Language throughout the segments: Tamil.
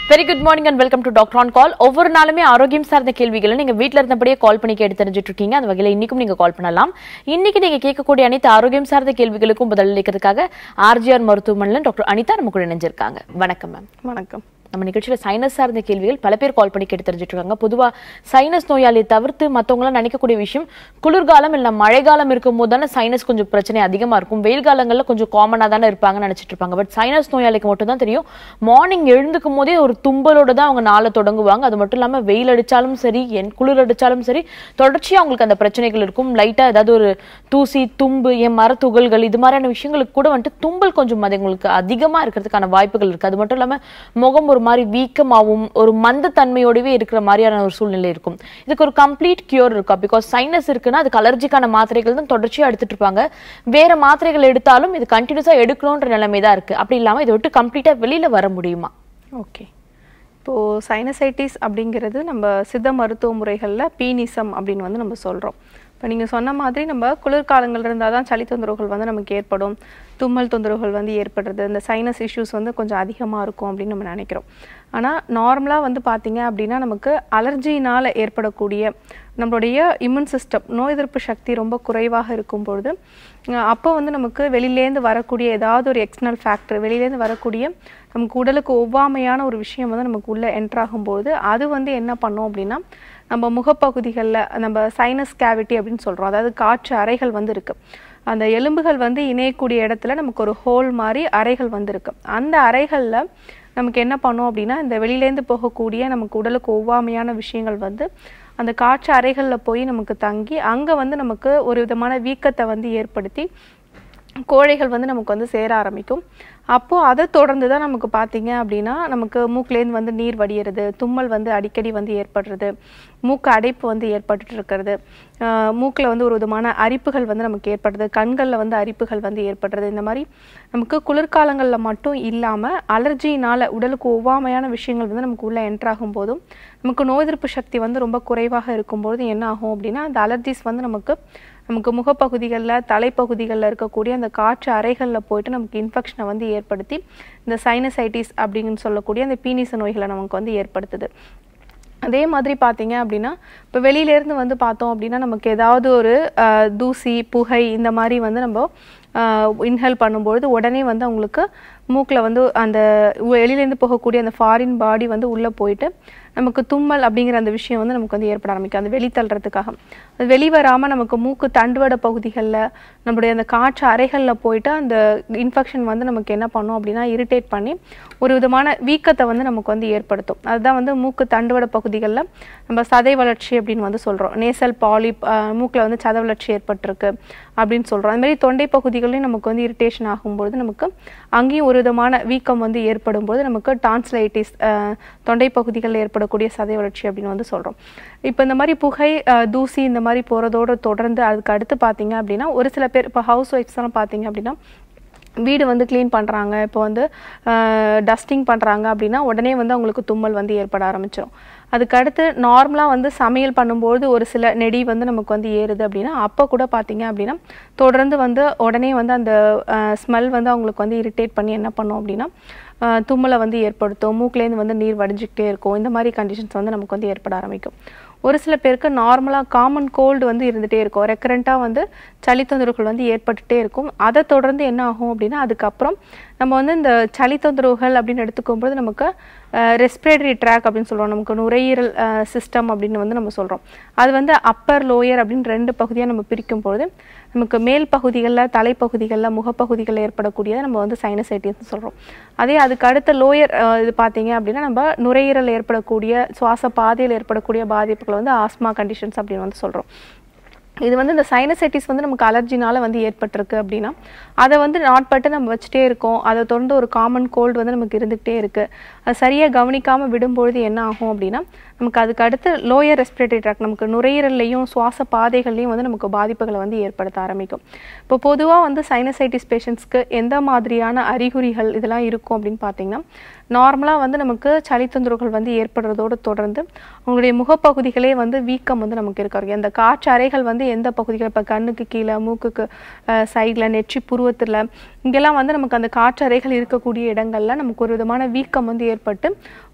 Very good morning and welcome to doctor on call ஒவ்வொரு நாளுமே ஆரோக்கியம் சார்ந்த கேள்விகளை நீங்க வீட்ல இருந்தபடியே கால் பண்ணி கேட்டு தெரிஞ்சுட்டு இருக்கீங்க அந்த வகையில இன்னைக்கும் நீங்க கால் பண்ணலாம் இன்னைக்கு நீங்க கேட்கக்கூடிய அனைத்து ஆரோக்கியம் சார்ந்த கேள்விகளுக்கும் பதில் அளிக்கிறதுக்காக ஆர்ஜிஆர் மருத்துவமனையில் டாக்டர் அனிதா நம்ம கூட இணைஞ்சிருக்காங்க வணக்கம் மேம் வணக்கம் நம்ம நிகழ்ச்சியில சைனஸ் சார்ந்த கேள்விகள் பல பேர் கால் பண்ணி கேட்டு தெரிஞ்சுட்டு இருக்காங்க பொதுவா சைனஸ் நோயாளியை தவிர்த்து மத்தவங்களாம் நினைக்கக்கூடிய விஷயம் குளிர்காலம் இல்ல மழைக்காலம் இருக்கும் போது தானே சைனஸ் கொஞ்சம் பிரச்சனை அதிகமா இருக்கும் வெயில் காலங்கள்ல கொஞ்சம் காமனா தானே இருப்பாங்கன்னு நினைச்சிட்டு இருப்பாங்க பட் சைனஸ் நோயாளிக்கு மட்டும் தான் தெரியும் மார்னிங் எழுந்துக்கும் போதே ஒரு தும்பலோட தான் அவங்க நாளை தொடங்குவாங்க அது மட்டும் இல்லாம வெயில் அடிச்சாலும் சரி என் குளிர் அடிச்சாலும் சரி தொடர்ச்சியா அவங்களுக்கு அந்த பிரச்சனைகள் இருக்கும் லைட்டா ஏதாவது ஒரு தூசி தும்பு என் மரத்துகள்கள் இது மாதிரியான விஷயங்களுக்கு கூட வந்துட்டு தும்பல் கொஞ்சம் அது உங்களுக்கு அதிகமா இருக்கிறதுக்கான வாய்ப்புகள் இருக்கு அது மட்டும் இல்லாம முகம் ஒரு மாதிரி வீக்கமாகவும் ஒரு மந்த தன்மையோடவே இருக்கிற மாதிரியான ஒரு சூழ்நிலை இருக்கும் இதுக்கு ஒரு கம்ப்ளீட் கியூர் இருக்கும் பிகாஸ் சைனஸ் இருக்குன்னா அதுக்கு அலர்ஜிக்கான மாத்திரைகள் தான் தொடர்ச்சியா எடுத்துட்டு இருப்பாங்க வேற மாத்திரைகள் எடுத்தாலும் இது கண்டினியூஸா எடுக்கணுன்ற நிலைமை தான் இருக்கு அப்படி இல்லாம இதை விட்டு கம்ப்ளீட்டா வெளியில வர முடியுமா ஓகே இப்போது சைனசைட்டிஸ் அப்படிங்கிறது நம்ம சித்த மருத்துவ முறைகளில் பீனிசம் அப்படின்னு வந்து நம்ம சொல்கிறோம் இப்போ நீங்கள் சொன்ன மாதிரி நம்ம குளிர்காலங்கள் இருந்தால் தான் சளி தொந்தரவுகள் வந்து நமக்கு ஏற்படும் தும்மல் தொந்தரவுகள் வந்து ஏற்படுறது இந்த சைனஸ் இஷ்யூஸ் வந்து கொஞ்சம் அதிகமாக இருக்கும் அப்படின்னு நம்ம நினைக்கிறோம் ஆனால் நார்மலாக வந்து பார்த்தீங்க அப்படின்னா நமக்கு அலர்ஜினால் ஏற்படக்கூடிய நம்மளுடைய இம்யூன் சிஸ்டம் நோய் எதிர்ப்பு சக்தி ரொம்ப குறைவாக இருக்கும் பொழுது அஹ் அப்போ வந்து நமக்கு வெளியிலேருந்து வரக்கூடிய ஏதாவது ஒரு எக்ஸ்டர்னல் ஃபேக்டர் வெளியிலேருந்து வரக்கூடிய நமக்கு உடலுக்கு ஒவ்வாமையான ஒரு விஷயம் வந்து நமக்கு உள்ளே என்ட்ராகும்போது அது வந்து என்ன பண்ணும் அப்படின்னா நம்ம முகப்பகுதிகளில் நம்ம சைனஸ் கேவிட்டி அப்படின்னு சொல்கிறோம் அதாவது காற்று அறைகள் வந்து இருக்குது அந்த எலும்புகள் வந்து இணையக்கூடிய இடத்துல நமக்கு ஒரு ஹோல் மாதிரி அறைகள் வந்து இருக்கு அந்த அறைகளில் நமக்கு என்ன பண்ணும் அப்படின்னா இந்த வெளியிலேருந்து போகக்கூடிய நமக்கு உடலுக்கு ஒவ்வாமையான விஷயங்கள் வந்து அந்த காற்று அறைகளில் போய் நமக்கு தங்கி அங்கே வந்து நமக்கு ஒரு விதமான வீக்கத்தை வந்து ஏற்படுத்தி கோழைகள் வந்து நமக்கு வந்து சேர ஆரம்பிக்கும் அப்போது அதை தொடர்ந்து தான் நமக்கு பார்த்தீங்க அப்படின்னா நமக்கு மூக்குலேருந்து வந்து நீர் வடியறது தும்மல் வந்து அடிக்கடி வந்து ஏற்படுறது மூக்கு அடைப்பு வந்து ஏற்பட்டுட்டு இருக்கிறது மூக்கில் வந்து ஒரு விதமான அரிப்புகள் வந்து நமக்கு ஏற்படுறது கண்களில் வந்து அரிப்புகள் வந்து ஏற்படுறது இந்த மாதிரி நமக்கு குளிர்காலங்களில் மட்டும் இல்லாமல் அலர்ஜினால் உடலுக்கு ஒவ்வாமையான விஷயங்கள் வந்து நமக்கு உள்ளே என்ட்ராகும் போதும் நமக்கு நோய் எதிர்ப்பு சக்தி வந்து ரொம்ப குறைவாக இருக்கும்போது என்ன ஆகும் அப்படின்னா அந்த அலர்ஜிஸ் வந்து நமக்கு நமக்கு முகப்பகுதிகளில் தலைப்பகுதிகளில் இருக்கக்கூடிய அந்த காற்று அறைகளில் போயிட்டு நமக்கு இன்ஃபெக்ஷனை வந்து ஏற்படுத்தி இந்த சைனசைட்டிஸ் அப்படின்னு சொல்லக்கூடிய அந்த பீனிச நோய்களை நமக்கு வந்து ஏற்படுத்துது அதே மாதிரி பார்த்தீங்க அப்படின்னா இப்போ வெளியிலேருந்து வந்து பார்த்தோம் அப்படின்னா நமக்கு ஏதாவது ஒரு அஹ், தூசி புகை இந்த மாதிரி வந்து நம்ம இன்ஹேல் பண்ணும்பொழுது உடனே வந்து அவங்களுக்கு மூக்கில் வந்து அந்த வெளியிலேருந்து போகக்கூடிய அந்த ஃபாரின் பாடி வந்து உள்ளே போயிட்டு நமக்கு தும்மல் அப்படிங்கிற அந்த விஷயம் வந்து நமக்கு வந்து ஏற்பட ஆரம்பிக்கும் அந்த வெளி தள்ளுறதுக்காக அது வெளிவராமல் நமக்கு மூக்கு தண்டுவட பகுதிகளில் நம்மளுடைய அந்த காற்று அறைகளில் போயிட்டு அந்த இன்ஃபெக்ஷன் வந்து நமக்கு என்ன பண்ணும் அப்படின்னா இரிட்டேட் பண்ணி ஒரு விதமான வீக்கத்தை வந்து நமக்கு வந்து ஏற்படுத்தும் அதுதான் வந்து மூக்கு தண்டுவட பகுதிகளில் நம்ம சதை வளர்ச்சி அப்படின்னு வந்து சொல்கிறோம் நேசல் பாலிப் மூக்கில் வந்து சத வளர்ச்சி ஏற்பட்டிருக்கு அப்படின்னு சொல்கிறோம் அது மாதிரி தொண்டை பகுதிகளையும் நமக்கு வந்து இரிட்டேஷன் ஆகும்பொழுது நமக்கு அங்கேயும் ஒரு விதமான வீக்கம் வந்து ஏற்படும் போது நமக்கு டான்ஸ்லைட்டிஸ் தொண்டை பகுதிகளில் ஏற்படக்கூடிய சதை வளர்ச்சி அப்படின்னு வந்து சொல்கிறோம் இப்போ இந்த மாதிரி புகை அஹ், தூசி இந்த மாதிரி போகிறதோட தொடர்ந்து அதுக்கு அடுத்து பார்த்தீங்க அப்படின்னா ஒரு சில பேர் இப்போ ஹவுஸ் ஒய்ஃப்ஸ்லாம் பார்த்தீங்க அப்படின்னா வீடு வந்து க்ளீன் பண்ணுறாங்க இப்போ வந்து டஸ்டிங் பண்ணுறாங்க அப்படின்னா உடனே வந்து அவங்களுக்கு தும்மல் வந்து ஏற்பட ஆரம்பிச்சிடும் அதுக்கு அடுத்து நார்மலாக வந்து சமையல் பண்ணும்போது ஒரு சில நெடி வந்து நமக்கு வந்து ஏறுது அப்படின்னா அப்போ கூட பார்த்தீங்க அப்படின்னா தொடர்ந்து வந்து உடனே வந்து அந்த ஸ்மெல் வந்து அவங்களுக்கு வந்து இரிட்டேட் பண்ணி என்ன பண்ணும் அப்படின்னா அஹ், தும்மலை வந்து ஏற்படுத்தும் மூக்குலேருந்து வந்து நீர் வடிஞ்சிக்கிட்டே இருக்கும் இந்த மாதிரி கண்டிஷன்ஸ் வந்து நமக்கு வந்து ஏற்பட ஆரம்பிக்கும் ஒரு சில பேருக்கு நார்மலாக காமன் கோல்டு வந்து இருந்துகிட்டே இருக்கும் ரெக்கரண்ட்டாக வந்து சளி தொந்தரவுகள் வந்து ஏற்பட்டுட்டே இருக்கும் அதை தொடர்ந்து என்ன ஆகும் அப்படின்னா அதுக்கப்புறம் நம்ம வந்து இந்த சளி தொந்தரவுகள் அப்படின்னு எடுத்துக்கும்போது நமக்கு ரெஸ்பிரேட்டரி ட்ராக் அப்படின்னு சொல்கிறோம் நமக்கு நுரையீரல் சிஸ்டம் அப்படின்னு வந்து நம்ம சொல்கிறோம் அது வந்து அப்பர் லோயர் அப்படின்னு ரெண்டு பகுதியாக நம்ம பிரிக்கும் பொழுது நமக்கு மேல் பகுதிகளில் தலைப்பகுதிகளில் முகப்பகுதிகளில் ஏற்படக்கூடியதை நம்ம வந்து சைனசைட்டிஸ் சொல்கிறோம் அதே அதுக்கு அடுத்த லோயர் இது பார்த்தீங்க அப்படின்னா நம்ம நுரையீரல் ஏற்படக்கூடிய சுவாச பாதையில் ஏற்படக்கூடிய பாதிப்புகளை வந்து ஆஸ்மா கண்டிஷன்ஸ் அப்படின்னு வந்து சொல்கிறோம் இது வந்து இந்த சைனசைட்டிஸ் வந்து நமக்கு அலர்ஜினால வந்து ஏற்பட்டிருக்கு அப்படின்னா அதை வந்து நாட்பட்டு நம்ம வச்சுட்டே இருக்கோம் அதை தொடர்ந்து ஒரு காமன் கோல்டு வந்து நமக்கு இருந்துகிட்டே இருக்கு அது சரியாக கவனிக்காமல் விடும்பொழுது என்ன ஆகும் அப்படின்னா நமக்கு அதுக்கு அடுத்து லோயர் ரெஸ்பிரேட்டரி ட்ராக் நமக்கு நுரையீரல்லையும் சுவாச பாதைகள்லையும் வந்து நமக்கு பாதிப்புகளை வந்து ஏற்படுத்த ஆரம்பிக்கும் இப்போ பொதுவாக வந்து சைனசைட்டிஸ் பேஷண்ட்ஸ்க்கு எந்த மாதிரியான அறிகுறிகள் இதெல்லாம் இருக்கும் அப்படின்னு பார்த்தீங்கன்னா நார்மலாக வந்து நமக்கு சளி தொந்தரவுகள் வந்து ஏற்படுறதோடு தொடர்ந்து அவங்களுடைய முகப்பகுதிகளே வந்து வீக்கம் வந்து நமக்கு இருக்காரு அந்த காற்று அறைகள் வந்து எந்த பகுதிகள் இப்போ கண்ணுக்கு கீழே மூக்குக்கு சைடில் நெற்றி புருவத்தில் இங்கெல்லாம் வந்து நமக்கு அந்த காற்று அறைகள் இருக்கக்கூடிய இடங்கள்ல நமக்கு ஒரு விதமான வீக்கம் வந்து ஏற்பட்டு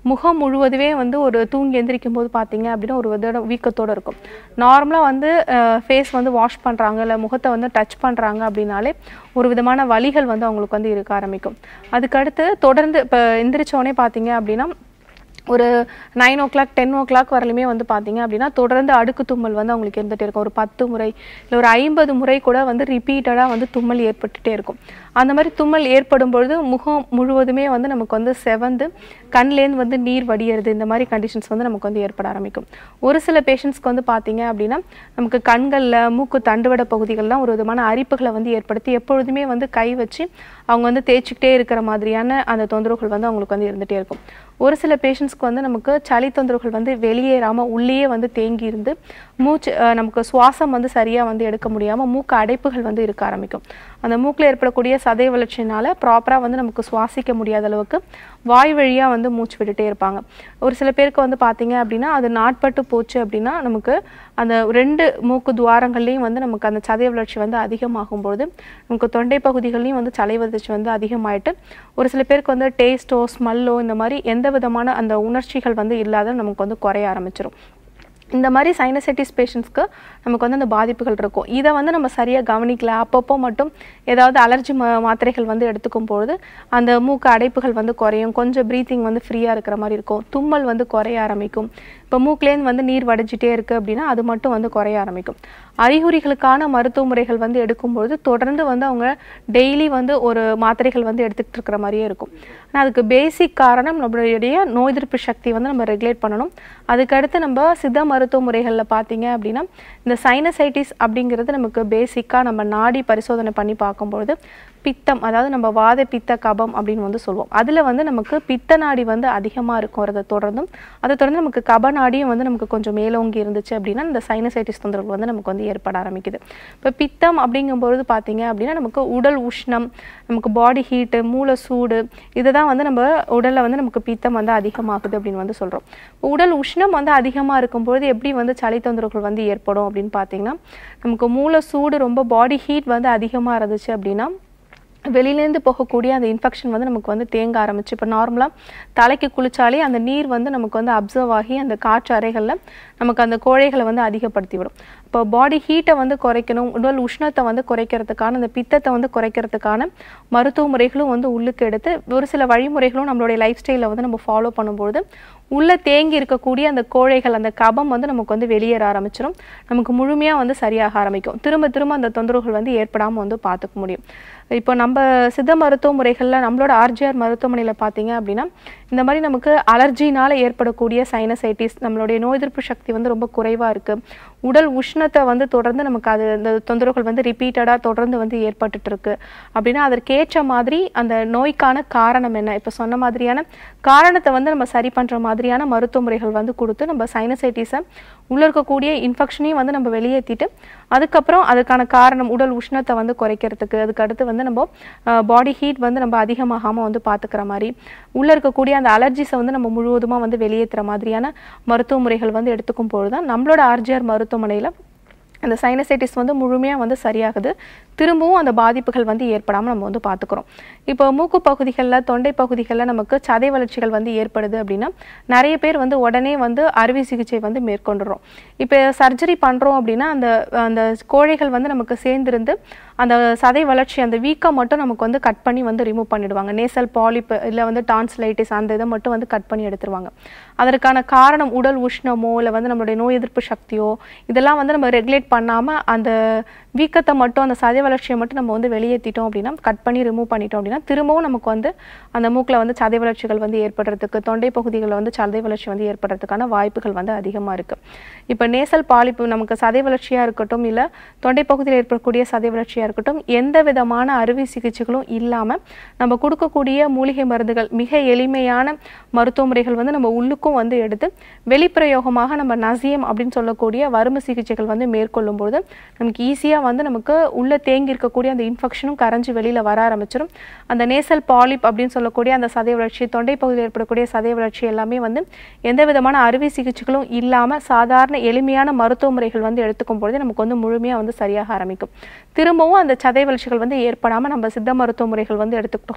முகம் முழுவதுமே வந்து ஒரு தூங்கி எந்திரிக்கும் போது பார்த்தீங்க அப்படின்னா ஒரு வித வீக்கத்தோடு இருக்கும் நார்மலாக வந்து ஃபேஸ் வந்து வாஷ் பண்ணுறாங்க இல்லை முகத்தை வந்து டச் பண்ணுறாங்க அப்படின்னாலே ஒரு விதமான வலிகள் வந்து அவங்களுக்கு வந்து இருக்க ஆரம்பிக்கும் அதுக்கடுத்து தொடர்ந்து இப்போ எந்திரிச்சோடனே பார்த்தீங்க அப்படின்னா ஒரு nine o'clock ten o'clock வரலுமே வந்து பார்த்தீங்க அப்படின்னா தொடர்ந்து அடுக்கு தும்மல் வந்து அவங்களுக்கு இருந்துகிட்டே இருக்கும் ஒரு பத்து முறை இல்லை ஒரு ஐம்பது முறை கூட வந்து ரிப்பீட்டடாக வந்து தும்மல் ஏற்பட்டுட்டே இருக்கும் அந்த மாதிரி தும்மல் ஏற்படும் பொழுது முகம் முழுவதுமே வந்து நமக்கு வந்து செவந்து கண்லேருந்து வந்து நீர் வடியறது இந்த மாதிரி கண்டிஷன்ஸ் வந்து நமக்கு வந்து ஏற்பட ஆரம்பிக்கும் ஒரு சில பேஷண்ட்ஸ்க்கு வந்து பார்த்தீங்க அப்படின்னா நமக்கு கண்களில் மூக்கு தண்டுவட பகுதிகள்லாம் ஒரு விதமான அரிப்புகளை வந்து ஏற்படுத்தி எப்பொழுதுமே வந்து கை வச்சு அவங்க வந்து தேய்ச்சிக்கிட்டே இருக்கிற மாதிரியான அந்த தொந்தரவுகள் வந்து அவங்களுக்கு வந்து இருந்துகிட்டே இருக்கும் ஒரு சில பேஷண்ட்ஸ்க்கு வந்து நமக்கு சளி தொந்தரவுகள் வந்து வெளியேறாமல் உள்ளேயே வந்து தேங்கி இருந்து மூச்சு அஹ், நமக்கு சுவாசம் வந்து சரியாக வந்து எடுக்க முடியாமல் மூக்கு அடைப்புகள் வந்து இருக்க ஆரம்பிக்கும் அந்த மூக்கில் ஏற்படக்கூடிய சதை வளர்ச்சினால ப்ராப்பராக வந்து நமக்கு சுவாசிக்க முடியாத அளவுக்கு வாய் வழியாக வந்து மூச்சு விட்டுட்டே இருப்பாங்க ஒரு சில பேருக்கு வந்து பார்த்தீங்க அப்படின்னா அது நாட்பட்டு போச்சு அப்படின்னா நமக்கு அந்த ரெண்டு மூக்கு துவாரங்கள்லையும் வந்து நமக்கு அந்த சதை வளர்ச்சி வந்து அதிகமாகும் பொழுது நமக்கு தொண்டை பகுதிகள்லையும் வந்து சலை வளர்ச்சி வந்து அதிகமாயிட்டு ஒரு சில பேருக்கு வந்து டேஸ்ட்டோ ஸ்மெல்லோ இந்த மாதிரி எந்த விதமான அந்த உணர்ச்சிகள் வந்து இல்லாத நமக்கு வந்து குறைய ஆரம்பிச்சிடும் இந்த மாதிரி சைனசைட்டிஸ் பேஷண்ட்ஸ்க்கு நமக்கு வந்து அந்த பாதிப்புகள் இருக்கும் இதை வந்து நம்ம சரியாக கவனிக்கல அப்பப்போ மட்டும் ஏதாவது அலர்ஜி மா மாத்திரைகள் வந்து எடுத்துக்கும் பொழுது அந்த மூக்கு அடைப்புகள் வந்து குறையும் கொஞ்சம் ப்ரீத்திங் வந்து ஃப்ரீயாக இருக்கிற மாதிரி இருக்கும் தும்மல் வந்து குறைய ஆரம்பிக்கும் இப்போ மூக்குலேருந்து வந்து நீர் வடிஞ்சிட்டே இருக்குது அப்படின்னா அது மட்டும் வந்து குறைய ஆரம்பிக்கும் அறிகுறிகளுக்கான மருத்துவ முறைகள் வந்து எடுக்கும்பொழுது தொடர்ந்து வந்து அவங்க டெய்லி வந்து ஒரு மாத்திரைகள் வந்து எடுத்துக்கிட்டு இருக்கிற மாதிரியே இருக்கும் ஆனால் அதுக்கு பேசிக் காரணம் நம்மளுடைய நோய் எதிர்ப்பு சக்தி வந்து நம்ம ரெகுலேட் பண்ணணும் அதுக்கடுத்து நம்ம சித்த மருத்துவ முறைகளில் பார்த்தீங்க அப்படின்னா இந்த சைனசைட்டிஸ் அப்படிங்கிறது நமக்கு பேசிக்காக நம்ம நாடி பரிசோதனை பண்ணி பார்க்கும்பொழுது பித்தம் அதாவது நம்ம வாத பித்த கபம் அப்படின்னு வந்து சொல்லுவோம் அதில் வந்து நமக்கு பித்த நாடி வந்து அதிகமாக இருக்கிறத தொடர்ந்தும் அதை தொடர்ந்து நமக்கு கப நாடியும் வந்து நமக்கு கொஞ்சம் மேலோங்கி இருந்துச்சு அப்படின்னா இந்த சைனசைட்டிஸ் தொந்தரவு வந்து நமக்கு வந்து ஏற்பட ஆரம்பிக்குது இப்போ பித்தம் அப்படிங்கும்பொழுது பார்த்தீங்க அப்படின்னா நமக்கு உடல் உஷ்ணம் நமக்கு பாடி ஹீட்டு மூளை சூடு இதுதான் வந்து நம்ம உடலில் வந்து நமக்கு பித்தம் வந்து அதிகமாகுது அப்படின்னு வந்து சொல்கிறோம் உடல் உஷ்ணம் வந்து அதிகமாக இருக்கும்பொழுது எப்படி வந்து சளி தொந்தரவுகள் வந்து ஏற்படும் அப்படின்னு பார்த்தீங்கன்னா நமக்கு மூளை சூடு ரொம்ப பாடி ஹீட் வந்து அதிகமாக இருந்துச்சு அப்படின்னா வெளியிலேருந்து போகக்கூடிய அந்த இன்ஃபெக்ஷன் வந்து நமக்கு வந்து தேங்க ஆரம்பிச்சு இப்போ நார்மலாக தலைக்கு குளிச்சாலே அந்த நீர் வந்து நமக்கு வந்து அப்சர்வ் ஆகி அந்த காற்று அறைகளில் நமக்கு அந்த கோழைகளை வந்து அதிகப்படுத்தி விடும் இப்போ பாடி ஹீட்டை வந்து குறைக்கணும் உடல் உஷ்ணத்தை வந்து குறைக்கிறதுக்கான அந்த பித்தத்தை வந்து குறைக்கிறதுக்கான மருத்துவ முறைகளும் வந்து உள்ளுக்கு எடுத்து ஒரு சில வழிமுறைகளும் நம்மளுடைய லைஃப் ஸ்டைலில் வந்து நம்ம ஃபாலோ பண்ணும்பொழுது உள்ளே தேங்கி இருக்கக்கூடிய அந்த கோழைகள் அந்த கபம் வந்து நமக்கு வந்து வெளியேற ஆரம்பிச்சிடும் நமக்கு முழுமையாக வந்து சரியாக ஆரம்பிக்கும் திரும்ப திரும்ப அந்த தொந்தரவுகள் வந்து ஏற்படாமல் வந்து பார்த்துக்க முடியும் இப்போ நம்ம சித்த மருத்துவ முறைகளில் நம்மளோட ஆர்ஜிஆர் மருத்துவமனையில் பார்த்தீங்க அப்படின்னா இந்த மாதிரி நமக்கு அலர்ஜினால் ஏற்படக்கூடிய சைனசைட்டிஸ் நம்மளுடைய நோய் எதிர்ப்பு சக்தி வந்து ரொம்ப குறைவாக இருக்குது உடல் உஷ்ணத்தை வந்து தொடர்ந்து நமக்கு அது அந்த தொந்தரவுகள் வந்து ரிப்பீட்டடாக தொடர்ந்து வந்து ஏற்பட்டுட்டு இருக்கு அப்படின்னா அதற்கேற்ற மாதிரி அந்த நோய்க்கான காரணம் என்ன இப்போ சொன்ன மாதிரியான காரணத்தை வந்து நம்ம சரி பண்ணுற மாதிரியான மருத்துவ முறைகள் வந்து கொடுத்து நம்ம சைனசைட்டிஸை உள்ள இருக்கக்கூடிய இன்ஃபெக்ஷனையும் வந்து நம்ம வெளியேற்றிட்டு அதுக்கப்புறம் அதுக்கான காரணம் உடல் உஷ்ணத்தை வந்து குறைக்கிறதுக்கு அதுக்கு அடுத்து வந்து நம்ம பாடி ஹீட் வந்து நம்ம அதிகமாகாமல் வந்து பார்த்துக்கிற மாதிரி உள்ளே இருக்கக்கூடிய அந்த அலர்ஜிஸை வந்து நம்ம முழுவதுமாக வந்து வெளியேற்றுற மாதிரியான மருத்துவ முறைகள் வந்து எடுத்துக்கும் பொழுது தான் நம்மளோட ஆர்ஜிஆர் மருத்துவமனையில் அந்த சைனசைட்டிஸ் வந்து முழுமையாக வந்து சரியாகுது திரும்பவும் அந்த பாதிப்புகள் வந்து ஏற்படாமல் நம்ம வந்து பார்த்துக்கிறோம் இப்போ மூக்கு பகுதிகளில் தொண்டை பகுதிகளில் நமக்கு சதை வளர்ச்சிகள் வந்து ஏற்படுது அப்படின்னா நிறைய பேர் வந்து உடனே வந்து அறுவை சிகிச்சை வந்து மேற்கொண்டுறோம் இப்போ சர்ஜரி பண்ணுறோம் அப்படின்னா அந்த அந்த கோழைகள் வந்து நமக்கு சேர்ந்திருந்து அந்த சதை வளர்ச்சி அந்த வீக்கம் மட்டும் நமக்கு வந்து கட் பண்ணி வந்து ரிமூவ் பண்ணிடுவாங்க நேசல் பாலிப் இல்லை வந்து டான்ஸ்லைட்டிஸ் அந்த இதை மட்டும் வந்து கட் பண்ணி எடுத்துருவாங்க அதற்கான காரணம் உடல் உஷ்ணமோ இல்லை வந்து நம்மளுடைய நோய் எதிர்ப்பு சக்தியோ இதெல்லாம் வந்து நம்ம ரெகுலேட் பண்ணாமல் அந்த வீக்கத்தை மட்டும் அந்த சதை வளர்ச்சியை மட்டும் நம்ம வந்து வெளியேற்றிட்டோம் அப்படின்னா கட் பண்ணி ரிமூவ் பண்ணிட்டோம் அப்படின்னா திரும்பவும் நமக்கு வந்து அந்த மூக்கில் வந்து சதை வளர்ச்சிகள் வந்து ஏற்படுறதுக்கு தொண்டை பகுதிகளில் வந்து சதை வளர்ச்சி வந்து ஏற்படுறதுக்கான வாய்ப்புகள் வந்து அதிகமாக இருக்குது இப்போ நேசல் பாலிப்பு நமக்கு சதை வளர்ச்சியாக இருக்கட்டும் இல்லை தொண்டை பகுதியில் ஏற்படக்கூடிய சதை வளர்ச்சியாக இருக்கட்டும் எந்த விதமான அறுவை சிகிச்சைகளும் இல்லாமல் நம்ம கொடுக்கக்கூடிய மூலிகை மருந்துகள் மிக எளிமையான மருத்துவ முறைகள் வந்து நம்ம உள்ளுக்கும் வந்து எடுத்து வெளிப்பிரயோகமாக நம்ம நசியம் அப்படின்னு சொல்லக்கூடிய வறுமை சிகிச்சைகள் வந்து மேற்கொள்ளும் பொழுது நமக்கு ஈஸியாக வந்து நமக்கு உள்ள தேங்கி இருக்கக்கூடிய அந்த இன்ஃபெக்ஷனும் கரைஞ்சு வெளியில் வர ஆரம்பிச்சிடும் அந்த நேசல் பாலிப் அப்படின்னு சொல்லக்கூடிய அந்த சதை வளர்ச்சி தொண்டை பகுதியில் ஏற்படக்கூடிய சதை வளர்ச்சி எல்லாமே வந்து எந்த விதமான அறுவை சிகிச்சைகளும் இல்லாமல் சாதாரண எளிமையான மருத்துவ முறைகள் வந்து எடுத்துக்கும் பொழுது நமக்கு வந்து முழுமையாக வந்து சரியாக ஆரம்பிக்கும் திரும்பவும் அந்த சதை வளர்ச்சிகள் வந்து ஏற்படாமல் நம்ம சித்த மருத்துவ முறைகள் வந்து எடுத்துக்கிட்டோம்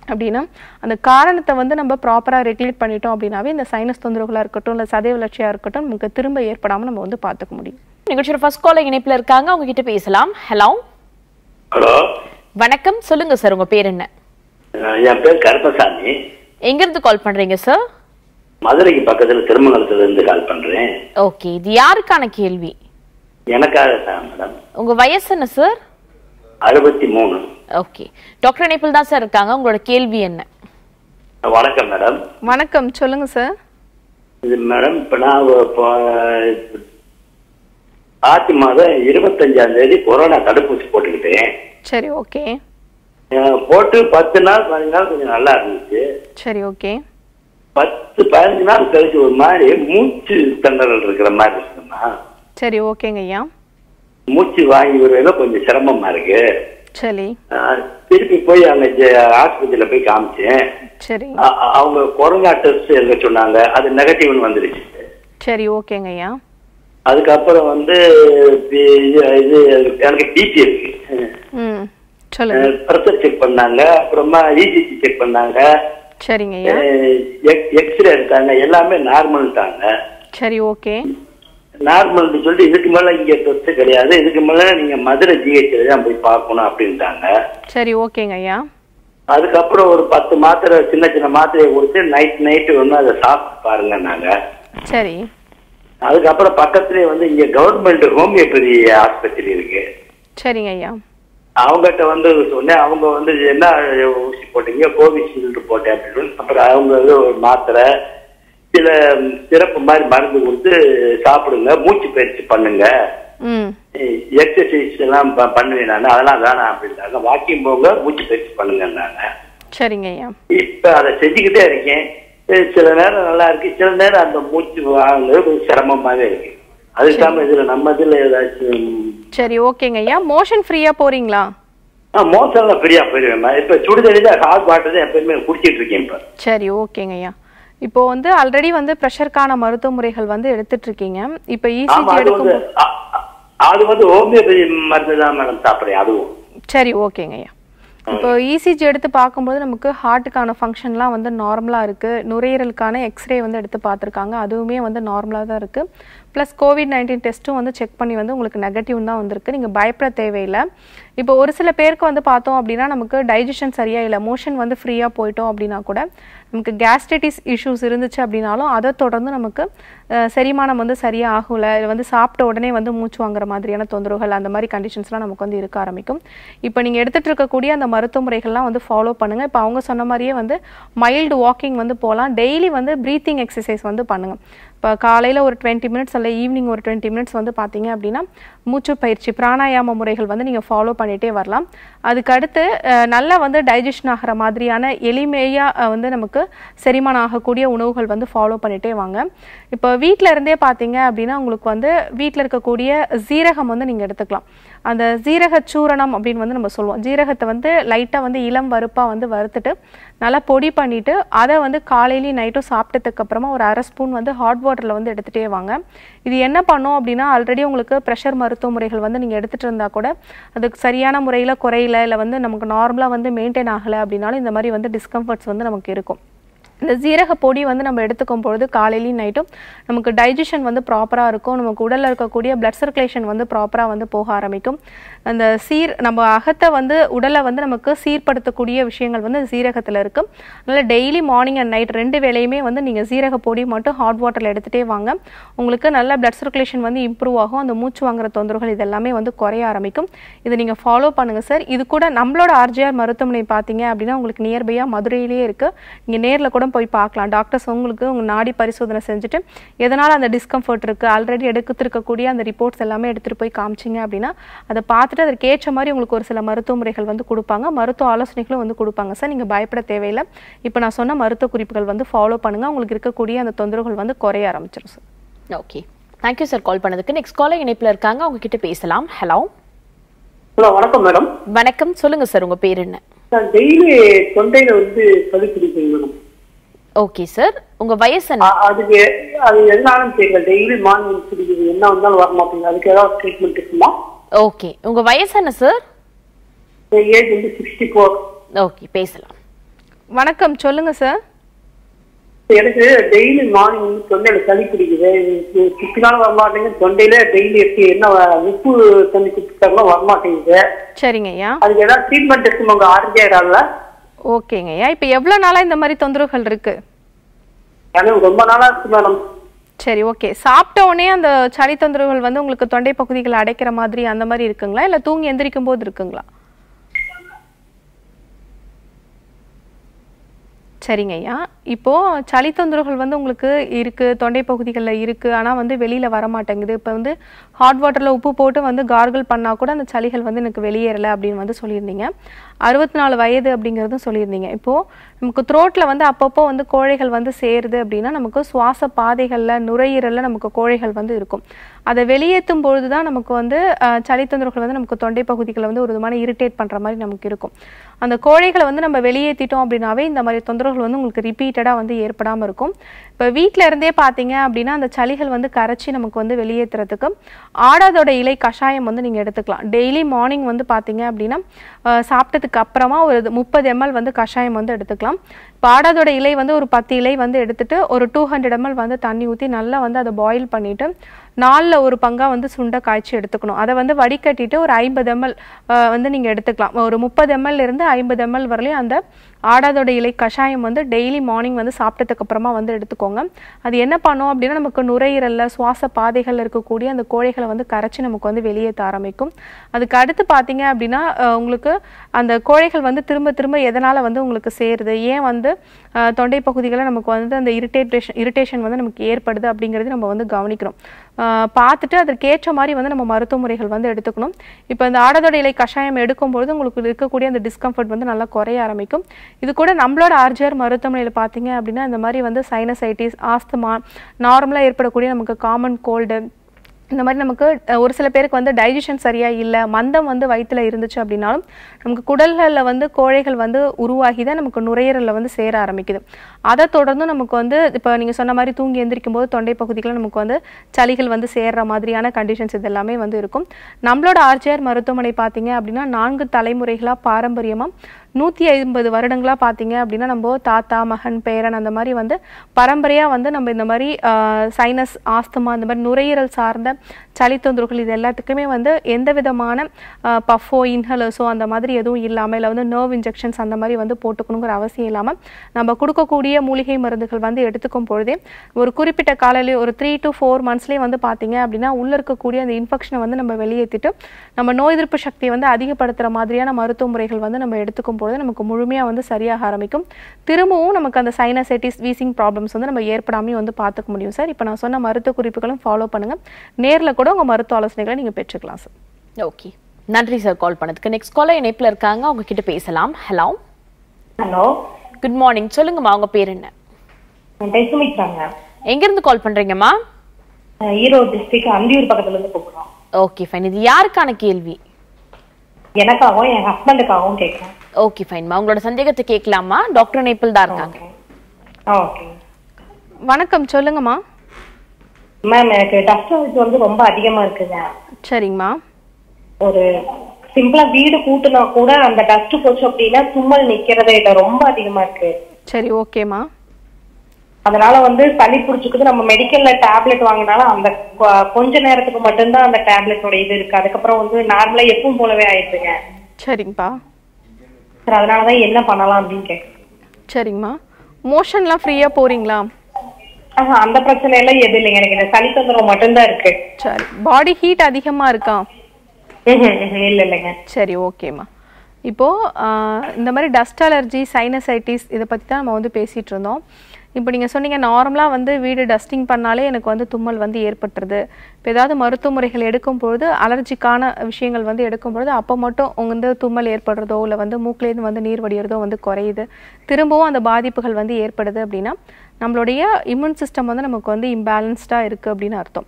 அப்படின்னா அந்த காரணத்தை வந்து நம்ம ப்ராப்பராக ரெகுலேட் பண்ணிட்டோம் அப்படின்னாவே இந்த சைனஸ் தொந்தரவுகளாக இருக்கட்டும் இல்லை சதை வளர்ச்சியாக இருக்கட்டும் நமக்கு திரும்ப ஏற்படாமல் நம்ம வந்து பார்த்துக்க முடியும் நிகழ்ச்சியோட ஃபர்ஸ்ட் காலர் இணைப்புல இருக்காங்க அவங்க கிட்ட பேசலாம் ஹலோ ஹலோ வணக்கம் சொல்லுங்க சார் உங்க பேர் என்ன அஹ் என் பேர் கருப்பசாமி எங்க இருந்து கால் பண்றீங்க சார் மதுரைக்கு பக்கத்துல திருமங்கலத்துல இருந்து கால் பண்றேன் ஓகே இது யாருக்கான கேள்வி எனக்காக தான் மேடம் உங்க வயசு என்ன சார் அறுபத்தி மூணு ஓகே டாக்டர் இணைப்பில் தான் சார் இருக்காங்க உங்களோட கேள்வி என்ன வணக்கம் மேடம் வணக்கம் சொல்லுங்க சார் இது மேடம் இப்ப நான் ஒரு இப்போ ஆத்தி மாதம் இருபத்தஞ்சாம் தேதி கொரோனா தடுப்பூசி போட்டுக்கிட்டேன் சரி ஓகே அஹ் போட்டு பத்து நாள் பதினஞ்சு நாள் கொஞ்சம் நல்லா இருந்துச்சு சரி ஓகே பத்து பதினஞ்சு நாள் கழிச்சு ஒரு மாதிரி மூச்சு திணறல் இருக்கிற மாதிரி இருக்குமா சரி ஓகேங்க ஐயா மூச்சு வாங்கி விடுறதுல கொஞ்சம் சிரமமா இருக்கு சரி ஆஹ் திருப்பி போய் அங்க ஜெ- ஆஸ்பத்திரியில போய் காமிச்சேன் சரி அ- அ- அவங்க கொரோனா டெஸ்ட் எடுக்க சொன்னாங்க அது நெகட்டிவ்னு வந்துருச்சு சரி ஓகேங்க ஐயா அதுக்கப்புறம் வந்து பி- இது இது எனக்கு பிபி இருக்கு ம் சொல்லுங்க ப்ரெஷர் செக் பண்ணாங்க அப்புறமா இசிஜி செக் பண்ணாங்க சரிங்க ஐயா எக்ஸ்ரே எடுத்தாங்க எல்லாமே நார்மல்ட்டாங்க சரி ஓகே நார்மல்னு சொல்லிட்டு இதுக்கு மேல இங்க டெஸ்ட் கிடையாது இதுக்கு மேல நீங்க மதுரை ஜிஹெச்ல தான் போய் பார்க்கணும் அப்படின்ட்டாங்க சரி ஓகேங்க ஐயா அதுக்கப்புறம் ஒரு பத்து மாத்திரை சின்ன சின்ன மாத்திரையை கொடுத்து நைட் நைட்டு வந்து அதை சாப்பிட்டு பாருங்க நாங்க சரி அதுக்கப்புறம் பக்கத்துலயே வந்து இங்க கவர்மெண்ட் ஹோமியோபதி ஆஸ்பத்திரி இருக்கு சரிங்க ஐயா அவங்ககிட்ட வந்து சொன்னேன் அவங்க வந்து என்ன ஊசி போட்டீங்க கோவிஷீல்டு போட்டேன் அப்படின்னு அப்புறம் அவங்க வந்து ஒரு மாத்திரை சில சிறப்பு மாதிரி மருந்து கொடுத்து சாப்பிடுங்க மூச்சு பயிற்சி பண்ணுங்க ம் எக்ஸசைஸ் எல்லாம் ப- பண்ணுவேன் நான் அதெல்லாம் வேணாம் அப்படின்ட்டாங்க வாக்கிங் போங்க மூச்சு பயிற்சி பண்ணுங்கன்னாங்க சரிங்க ஐயா இப்ப அதை செஞ்சுக்கிட்டே இருக்கேன் அஹ் சில நேரம் நல்லா இருக்கு சில நேரம் அந்த மூச்சு வாங்குறது கொஞ்சம் சிரமமாவே இருக்கு அதுக்காம இதுல நம்ம இதுல ஏதாச்சும் சரி ஓகேங்க ஐயா மோஷன் ஃப்ரீயா போறீங்களா மோசம்ல ஃப்ரீயா போயிருவேன் இப்ப சுடுதண்ணி தான் ஹாட் வாட்டர் தான் எப்பயுமே குடிச்சிட்டு இருக்கேன் இப்ப சரி ஓகேங்க ஐயா இப்போ வந்து ஆல்ரெடி வந்து ப்ரெஷருக்கான மருத்துவ முறைகள் வந்து எடுத்துட்டு இருக்கீங்க இப்போ ஆமா இசிஜி அது வந்து எடுக்கும் அ- அ- அது வந்து ஹோமியோபதி மருந்து தான் மேடம் சாப்பிடுறேன் அதுவும் சரி ஓகேங்க ஐயா இப்போ இசிஜி எடுத்து பார்க்கும்போது நமக்கு ஹார்ட்டுக்கான ஃபங்க்ஷன்லாம் வந்து நார்மலாக இருக்குது நுரையீரலுக்கான எக்ஸ்ரே வந்து எடுத்து பார்த்துருக்காங்க அதுவுமே வந்து நார்மலாக தான் இருக்குது ப்ளஸ் கோவிட் நைன்டீன் டெஸ்ட்டும் வந்து செக் பண்ணி வந்து உங்களுக்கு நெகட்டிவ் தான் வந்திருக்கு நீங்கள் பயப்பட தேவையில்லை இப்போ ஒரு சில பேருக்கு வந்து பார்த்தோம் அப்படின்னா நமக்கு டைஜஷன் சரியா இல்லை மோஷன் வந்து ஃப்ரீயாக போயிட்டோம் அப்படின்னா கூட நமக்கு கேஸ்ட்ரைட்டிஸ் இஷ்யூஸ் இருந்துச்சு அப்படின்னாலும் அதை தொடர்ந்து நமக்கு அஹ், செரிமானம் வந்து சரியாக ஆகல இல்லை வந்து சாப்பிட்ட உடனே வந்து மூச்சு வாங்குற மாதிரியான தொந்தரவுகள் அந்த மாதிரி கண்டிஷன்ஸ்லாம் நமக்கு வந்து இருக்க ஆரம்பிக்கும் இப்போ நீங்கள் எடுத்துகிட்டு இருக்கக்கூடிய அந்த மருத்துவ முறைகள்லாம் வந்து ஃபாலோ பண்ணுங்கள் இப்போ அவங்க சொன்ன மாதிரியே வந்து மைல்டு வாக்கிங் வந்து போகலாம் டெய்லி வந்து ப்ரீத்திங் எக்ஸசைஸ் வந்து பண்ணுங்கள் இப்போ காலையில் ஒரு டுவெண்ட்டி மினிட்ஸ் அல்ல ஈவினிங் ஒரு டுவெண்ட்டி மினிட்ஸ் வந்து பார்த்தீங்க அப்படின்னா மூச்சு பயிற்சி பிராணாயாம முறைகள் வந்து நீங்கள் ஃபாலோ பண்ணிகிட்டே வரலாம் அதுக்கு அடுத்து அஹ், நல்லா வந்து டைஜஷன் ஆகிற மாதிரியான எளிமையாக வந்து நமக்கு செரிமானம் ஆகக்கூடிய உணவுகள் வந்து ஃபாலோ பண்ணிகிட்டே வாங்க இப்போ வீட்டில் இருந்தே பார்த்தீங்க அப்படின்னா உங்களுக்கு வந்து வீட்டில் இருக்கக்கூடிய ஜீரகம் வந்து நீங்கள் எடுத்துக்கலாம் அந்த ஜீரக சூரணம் அப்படின்னு வந்து நம்ம சொல்லுவோம் ஜீரகத்தை வந்து லைட்டாக வந்து இளம் வறுப்பாக வந்து வறுத்துட்டு நல்லா பொடி பண்ணிட்டு அதை வந்து காலையிலையும் நைட்டும் சாப்பிட்டதுக்கு அப்புறமா ஒரு அரை ஸ்பூன் வந்து ஹாட் வாட்டரில் வந்து எடுத்துகிட்டே வாங்க இது என்ன பண்ணும் அப்படின்னா ஆல்ரெடி உங்களுக்கு ப்ரெஷர் மருத்துவ முறைகள் வந்து நீங்கள் எடுத்துகிட்டு இருந்தால் கூட அதுக்கு சரியான முறையில் குறையல இல்லை வந்து நமக்கு நார்மலாக வந்து மெயின்டைன் ஆகலை அப்படின்னாலும் இந்த மாதிரி வந்து டிஸ்கம்ஃபர்ட்ஸ் வந்து நமக்கு இருக்கும் இந்த ஜீரக பொடி வந்து நம்ம எடுத்துக்கும் பொழுது காலையிலையும் நைட்டும் நமக்கு டைஜஷன் வந்து ப்ராப்பராக இருக்கும் நமக்கு உடலில் இருக்கக்கூடிய பிளட் சர்க்குலேஷன் வந்து ப்ராப்பராக வந்து போக ஆரம்பிக்கும் அந்த சீர் நம்ம அகத்தை வந்து உடலை வந்து நமக்கு சீர்படுத்தக்கூடிய விஷயங்கள் வந்து சீரகத்தில் இருக்கும் அதனால் டெய்லி மார்னிங் அண்ட் நைட் ரெண்டு வேளையுமே வந்து நீங்கள் சீரக பொடி மட்டும் ஹாட் வாட்டரில் எடுத்துகிட்டே வாங்க உங்களுக்கு நல்ல பிளட் சர்க்குலேஷன் வந்து இம்ப்ரூவ் ஆகும் அந்த மூச்சு வாங்குற தொந்தரவுகள் இதெல்லாமே வந்து குறைய ஆரம்பிக்கும் இதை நீங்கள் ஃபாலோ பண்ணுங்கள் சார் இது கூட நம்மளோட ஆர்ஜிஆர் மருத்துவமனை பார்த்தீங்க அப்படின்னா உங்களுக்கு நியர்பையாக மதுரையிலேயே இருக்குது நீங்கள் நேரில் கூட போய் பார்க்கலாம் டாக்டர்ஸ் உங்களுக்கு உங்கள் நாடி பரிசோதனை செஞ்சுட்டு எதனால் அந்த டிஸ்கம்ஃபர்ட் இருக்குது ஆல்ரெடி எடுத்துருக்கக்கூடிய அந்த ரிப்போர்ட்ஸ் எல்லாமே எடுத்துகிட்டு போய் காமிச்சிங்க அப்படின்னா அதை பார்த்துட்டு அதற்கு ஏற்ற மாதிரி உங்களுக்கு ஒரு சில மருத்துவ முறைகள் வந்து கொடுப்பாங்க மருத்துவ ஆலோசனைகளும் வந்து கொடுப்பாங்க சார் நீங்கள் பயப்பட தேவையில்லை இப்போ நான் சொன்ன மருத்துவ குறிப்புகள் வந்து ஃபாலோ பண்ணுங்கள் உங்களுக்கு இருக்கக்கூடிய அந்த தொந்தரவுகள் வந்து குறைய ஆரம்பிச்சிடும் sir okay thank you sir call பண்ணதுக்கு நெக்ஸ்ட் காலர் இணைப்புல இருக்காங்க அவங்க கிட்ட பேசலாம் ஹலோ ஹலோ வணக்கம் மேடம் வணக்கம் சொல்லுங்க சார் உங்க பேர் என்ன நான் டெய்லி தொண்டையில வந்து சளி பிடிப்பேங்க மேடம் ஓகே சார் உங்க வயசு என்ன அ- அதுக்கு அது எதனாலும் தெரியல டெய்லி மார்னிங் பிடிக்குது என்ன வந்தாலும் வர மாட்டேங்குது அதுக்கு ஏதாவது ட்ரீட்மெண்ட் இருக்குமா ஓகே உங்க வயசு என்ன சார் ஏஜ் வந்து சிக்ஸ்டி ஃபோர் ஓகே பேசலாம் வணக்கம் சொல்லுங்க சார் எனக்கு டெய்லி மார்னிங் வந்து தொண்டையில சளி பிடிக்குது இது குப்பினால வரமாட்டேங்குது தொண்டையில டெய்லி எப்படி என்ன வ- உப்பு தண்ணி குப்பிட்டாலும் வரமாட்டேங்குது சரிங்க ஐயா அதுக்கு ஏதாவது ட்ரீட்மெண்ட் இருக்குமா உங்க ஆர்ஜிஆர்ல ஓகேங்க ஐயா இப்போ எவ்வளோ நாளாக இந்த மாதிரி தொந்தரவுகள் இருக்கு எனக்கு ரொம்ப நாளா இருக்கு மேடம் சரி ஓகே சாப்பிட்ட உடனே அந்த சளி தொந்தரவுகள் வந்து உங்களுக்கு தொண்டை பகுதிகளை அடைக்கிற மாதிரி அந்த மாதிரி இருக்குங்களா இல்லை தூங்கி எந்திரிக்கும் போது இருக்குங்களா சரிங்க ஐயா இப்போ சளி தொந்தரவுகள் வந்து உங்களுக்கு இருக்கு தொண்டை பகுதிகளில் இருக்கு ஆனா வந்து வெளியில வர மாட்டேங்குது இப்போ வந்து ஹாட் வாட்டர்ல உப்பு போட்டு வந்து கார்கிள் பண்ணா கூட அந்த சளிகள் வந்து எனக்கு வெளியேறல அப்படின்னு வந்து சொல்லியிருந்தீங்க அறுபத்தி நாலு வயது அப்படிங்கிறதும் சொல்லியிருந்தீங்க இப்போ நமக்கு த்ரோட்ல வந்து அப்பப்போ வந்து கோழைகள் வந்து சேருது அப்படின்னா நமக்கு சுவாச பாதைகள்ல நுரையீரல்ல நமக்கு கோழைகள் வந்து இருக்கும் அதை வெளியேற்றும் பொழுது தான் நமக்கு வந்து அஹ், சளி தொந்தரவுகள் வந்து நமக்கு தொண்டை பகுதிகளை வந்து ஒரு விதமான இரிட்டேட் பண்ற மாதிரி நமக்கு இருக்கும் அந்த கோழைகளை வந்து நம்ம வெளியேற்றிட்டோம் அப்படின்னாவே இந்த மாதிரி தொந்தரவுகள் வந்து உங்களுக்கு ரிப்பீட்டடாக வந்து ஏற்படாமல் இருக்கும் இப்போ வீட்டில் இருந்தே பார்த்தீங்க அப்படின்னா அந்த சளிகள் வந்து கரைச்சி நமக்கு வந்து வெளியேற்றுறதுக்கு ஆடாதோட இலை கஷாயம் வந்து நீங்கள் எடுத்துக்கலாம் டெய்லி மார்னிங் வந்து பார்த்தீங்க அப்படின்னா அஹ், சாப்பிட்டதுக்கு அப்புறமா ஒரு முப்பது எம்எல் வந்து கஷாயம் வந்து எடுத்துக்கலாம் இப்போ ஆடாதோட இலை வந்து ஒரு பத்து இலை வந்து எடுத்துட்டு ஒரு டூ ஹண்ட்ரட் எம்எல் வந்து தண்ணி ஊற்றி நல்லா வந்து அதை பாயில் பண்ணிட்டு நாலில் ஒரு பங்கா வந்து சுண்டை காய்ச்சி எடுத்துக்கணும் அதை வந்து வடிகட்டிட்டு ஒரு ஐம்பது எம்எல் வந்து நீங்கள் எடுத்துக்கலாம் ஒரு முப்பது எம்எல் இருந்து ஐம்பது எம்எல் வரலையும் அந்த ஆடாதோட இலை கஷாயம் வந்து டெய்லி மார்னிங் வந்து சாப்பிட்டதுக்கு அப்புறமா வந்து எடுத்துக்கோங்க அது என்ன பண்ணும் அப்படின்னா நமக்கு நுரையீரல்ல சுவாச பாதைகள் இருக்கக்கூடிய அந்த கோழைகளை வந்து கரைச்சி நமக்கு வந்து வெளியேற்ற ஆரம்பிக்கும் அதுக்கு அடுத்து பார்த்தீங்க அப்படின்னா அஹ், உங்களுக்கு அந்த கோழைகள் வந்து திரும்ப திரும்ப எதனால வந்து உங்களுக்கு சேருது ஏன் வந்து அஹ், தொண்டை பகுதிகளில் நமக்கு வந்து அந்த இரிட்டேஷன் இரிட்டேஷன் வந்து நமக்கு ஏற்படுது அப்படிங்கிறது நம்ம வந்து கவனிக்கிறோம் அஹ், பார்த்துட்டு அதற்கேற்ற மாதிரி வந்து நம்ம மருத்துவ முறைகள் வந்து எடுத்துக்கணும் இப்போ இந்த ஆடதோட இலை கஷாயம் எடுக்கும்பொழுது உங்களுக்கு இருக்கக்கூடிய அந்த டிஸ்கம்ஃபர்ட் வந்து நல்லா குறைய ஆரம்பிக்கும் இது கூட நம்மளோட ஆர்ஜிஆர் மருத்துவமனையில் பார்த்தீங்க அப்படின்னா இந்த மாதிரி வந்து சைனசைட்டிஸ் ஆஸ்துமா நார்மலாக ஏற்படக்கூடிய நமக்கு காமன் கோல்டு இந்த மாதிரி நமக்கு அஹ், ஒரு சில பேருக்கு வந்து டைஜஷன் சரியா இல்லை மந்தம் வந்து வயித்துல இருந்துச்சு அப்படின்னாலும் நமக்கு குடல்களில் வந்து கோழைகள் வந்து உருவாகி தான் நமக்கு நுரையீரலில் வந்து சேர ஆரம்பிக்குது அதை தொடர்ந்து நமக்கு வந்து இப்போ நீங்கள் சொன்ன மாதிரி தூங்கி எந்திரிக்கும் போது தொண்டை பகுதிகளில் நமக்கு வந்து சளிகள் வந்து சேர்ற மாதிரியான கண்டிஷன்ஸ் இது எல்லாமே வந்து இருக்கும் நம்மளோட ஆர்ஜிஆர் மருத்துவமனை பார்த்தீங்க அப்படின்னா நான்கு தலைமுறைகளாக பாரம்பரியமாக நூற்றி ஐம்பது வருடங்களா பார்த்தீங்க அப்படின்னா நம்ம தாத்தா மகன் பேரன் அந்த மாதிரி வந்து பரம்பரையாக வந்து நம்ம இந்த மாதிரி சைனஸ் ஆஸ்துமா இந்த மாதிரி நுரையீரல் சார்ந்த சளி தொந்தரவுகள் இது எல்லாத்துக்குமே வந்து எந்த விதமான பஃபோ இன்ஹலர்ஸோ அந்த மாதிரி எதுவும் இல்லாமல் இல்லை வந்து நர்வ் இன்ஜெக்ஷன்ஸ் அந்த மாதிரி வந்து போட்டுக்கணுங்கிற அவசியம் இல்லாமல் நம்ம கொடுக்கக்கூடிய மூலிகை மருந்துகள் வந்து எடுத்துக்கும் பொழுதே ஒரு குறிப்பிட்ட காலையிலே ஒரு த்ரீ டு ஃபோர் மந்த்ஸ்லேயே வந்து பார்த்தீங்க அப்படின்னா உள்ள இருக்கக்கூடிய அந்த இன்ஃபெக்ஷனை வந்து நம்ம வெளியேற்றிட்டு நம்ம நோய் எதிர்ப்பு சக்தியை வந்து அதிகப்படுத்துகிற மாதிரியான மருத்துவ முறைகள் வந்து நம்ம எடுத்துக்கும் பொழுது நமக்கு முழுமையாக வந்து சரியாக ஆரம்பிக்கும் திரும்பவும் நமக்கு அந்த சைனசைட்டிஸ் வீசிங் ப்ராப்ளம்ஸ் வந்து நம்ம ஏற்படாமையும் வந்து பார்த்துக்க முடியும் சார் இப்போ நான் சொன்ன மருத்துவ குறிப்புகளும் ஃபாலோ பண்ணுங்க நேரில் கூட உங்கள் மருத்துவ ஆலோசனைகளை நீங்கள் பெற்றுக்கலாம் சார் ஓகே நன்றி சார் கால் பண்ணதுக்கு நெக்ஸ்ட் காலர் இணைப்புல இருக்காங்க அவங்க கிட்ட பேசலாம் ஹலோ ஹலோ குட் மார்னிங் சொல்லுங்கம்மா உங்க பேர் என்ன என் பேர் சுமித்ராங்க எங்க இருந்து கால் பண்றீங்கம்மா அஹ் ஈரோடு டிஸ்ட்ரிக்ட் அந்தியூர் பக்கத்துல இருந்து கூப்பிடுறோம் ஓகே ஃபைன் இது யாருக்கான கேள்வி எனக்காகவும் என் ஹஸ்பண்டுக்காகவும் கேட்குறேன் ஓகே ஃபைன்மா உங்களோட சந்தேகத்தை கேட்கலாமா டாக்டர் நேபிள் தான் இருக்காங்க ஓகே வணக்கம் சொல்லுங்கம்மா மேம் எனக்கு டஸ்ட் அலர்ஜி வந்து ரொம்ப அதிகமா இருக்குங்க சரிங்கம்மா ஒரு சிம்பிளா வீடு கூட்டுனா கூட அந்த டஸ்ட் போச்சு அப்படின்னா தும்மல் நிக்கிறதே இல்லை ரொம்ப அதிகமா இருக்கு சரி ஓகேம்மா அதனால வந்து சளி பிடிச்சிக்குது நம்ம மெடிக்கல்ல டேப்லெட் வாங்கினாலும் அந்த கொ- கொஞ்ச நேரத்துக்கு மட்டும்தான் அந்த டேப்லெட்டோட இது இருக்கு அதுக்கப்புறம் வந்து நார்மலா எப்பவும் போலவே ஆயிடுச்சுங்க சரிங்கப்பா சார் அதனாலதான் என்ன பண்ணலாம் அப்படின்னு கேட்குறேன் சரிங்கம்மா மோஷன்லாம் ஃப்ரீயாக போறீங்களா ஆஹா அந்த பிரச்சனை எல்லாம் எதுவும் இல்லைங்க எனக்கு இந்த சளி தொந்தரவு மட்டும்தான் இருக்கு சரி பாடி ஹீட் அதிகமாக இருக்கா ம்ஹும், ம்ஹும், இல்ல இல்லைங்க சரி ஓகேம்மா இப்போது இந்த மாதிரி டஸ்ட் அலர்ஜி சைனசைட்டிஸ் இதை பற்றி தான் நம்ம வந்து பேசிகிட்டு இருந்தோம் இப்போ நீங்கள் சொன்னீங்க நார்மலாக வந்து வீடு டஸ்டிங் பண்ணாலே எனக்கு வந்து தும்மல் வந்து ஏற்பட்டுருது இப்போ ஏதாவது மருத்துவ முறைகள் எடுக்கும் பொழுது அலர்ஜிக்கான விஷயங்கள் வந்து எடுக்கும் பொழுது அப்போ மட்டும் உங்க வந்து தும்மல் ஏற்படுறதோ இல்லை வந்து மூக்குலேருந்து வந்து நீர் வடிகிறதோ வந்து குறையுது திரும்பவும் அந்த பாதிப்புகள் வந்து ஏற்படுது அப்படின்னா நம்மளுடைய இம்யூன் சிஸ்டம் வந்து நமக்கு வந்து இம்பேலன்ஸ்டாக இருக்குது அப்படின்னு அர்த்தம்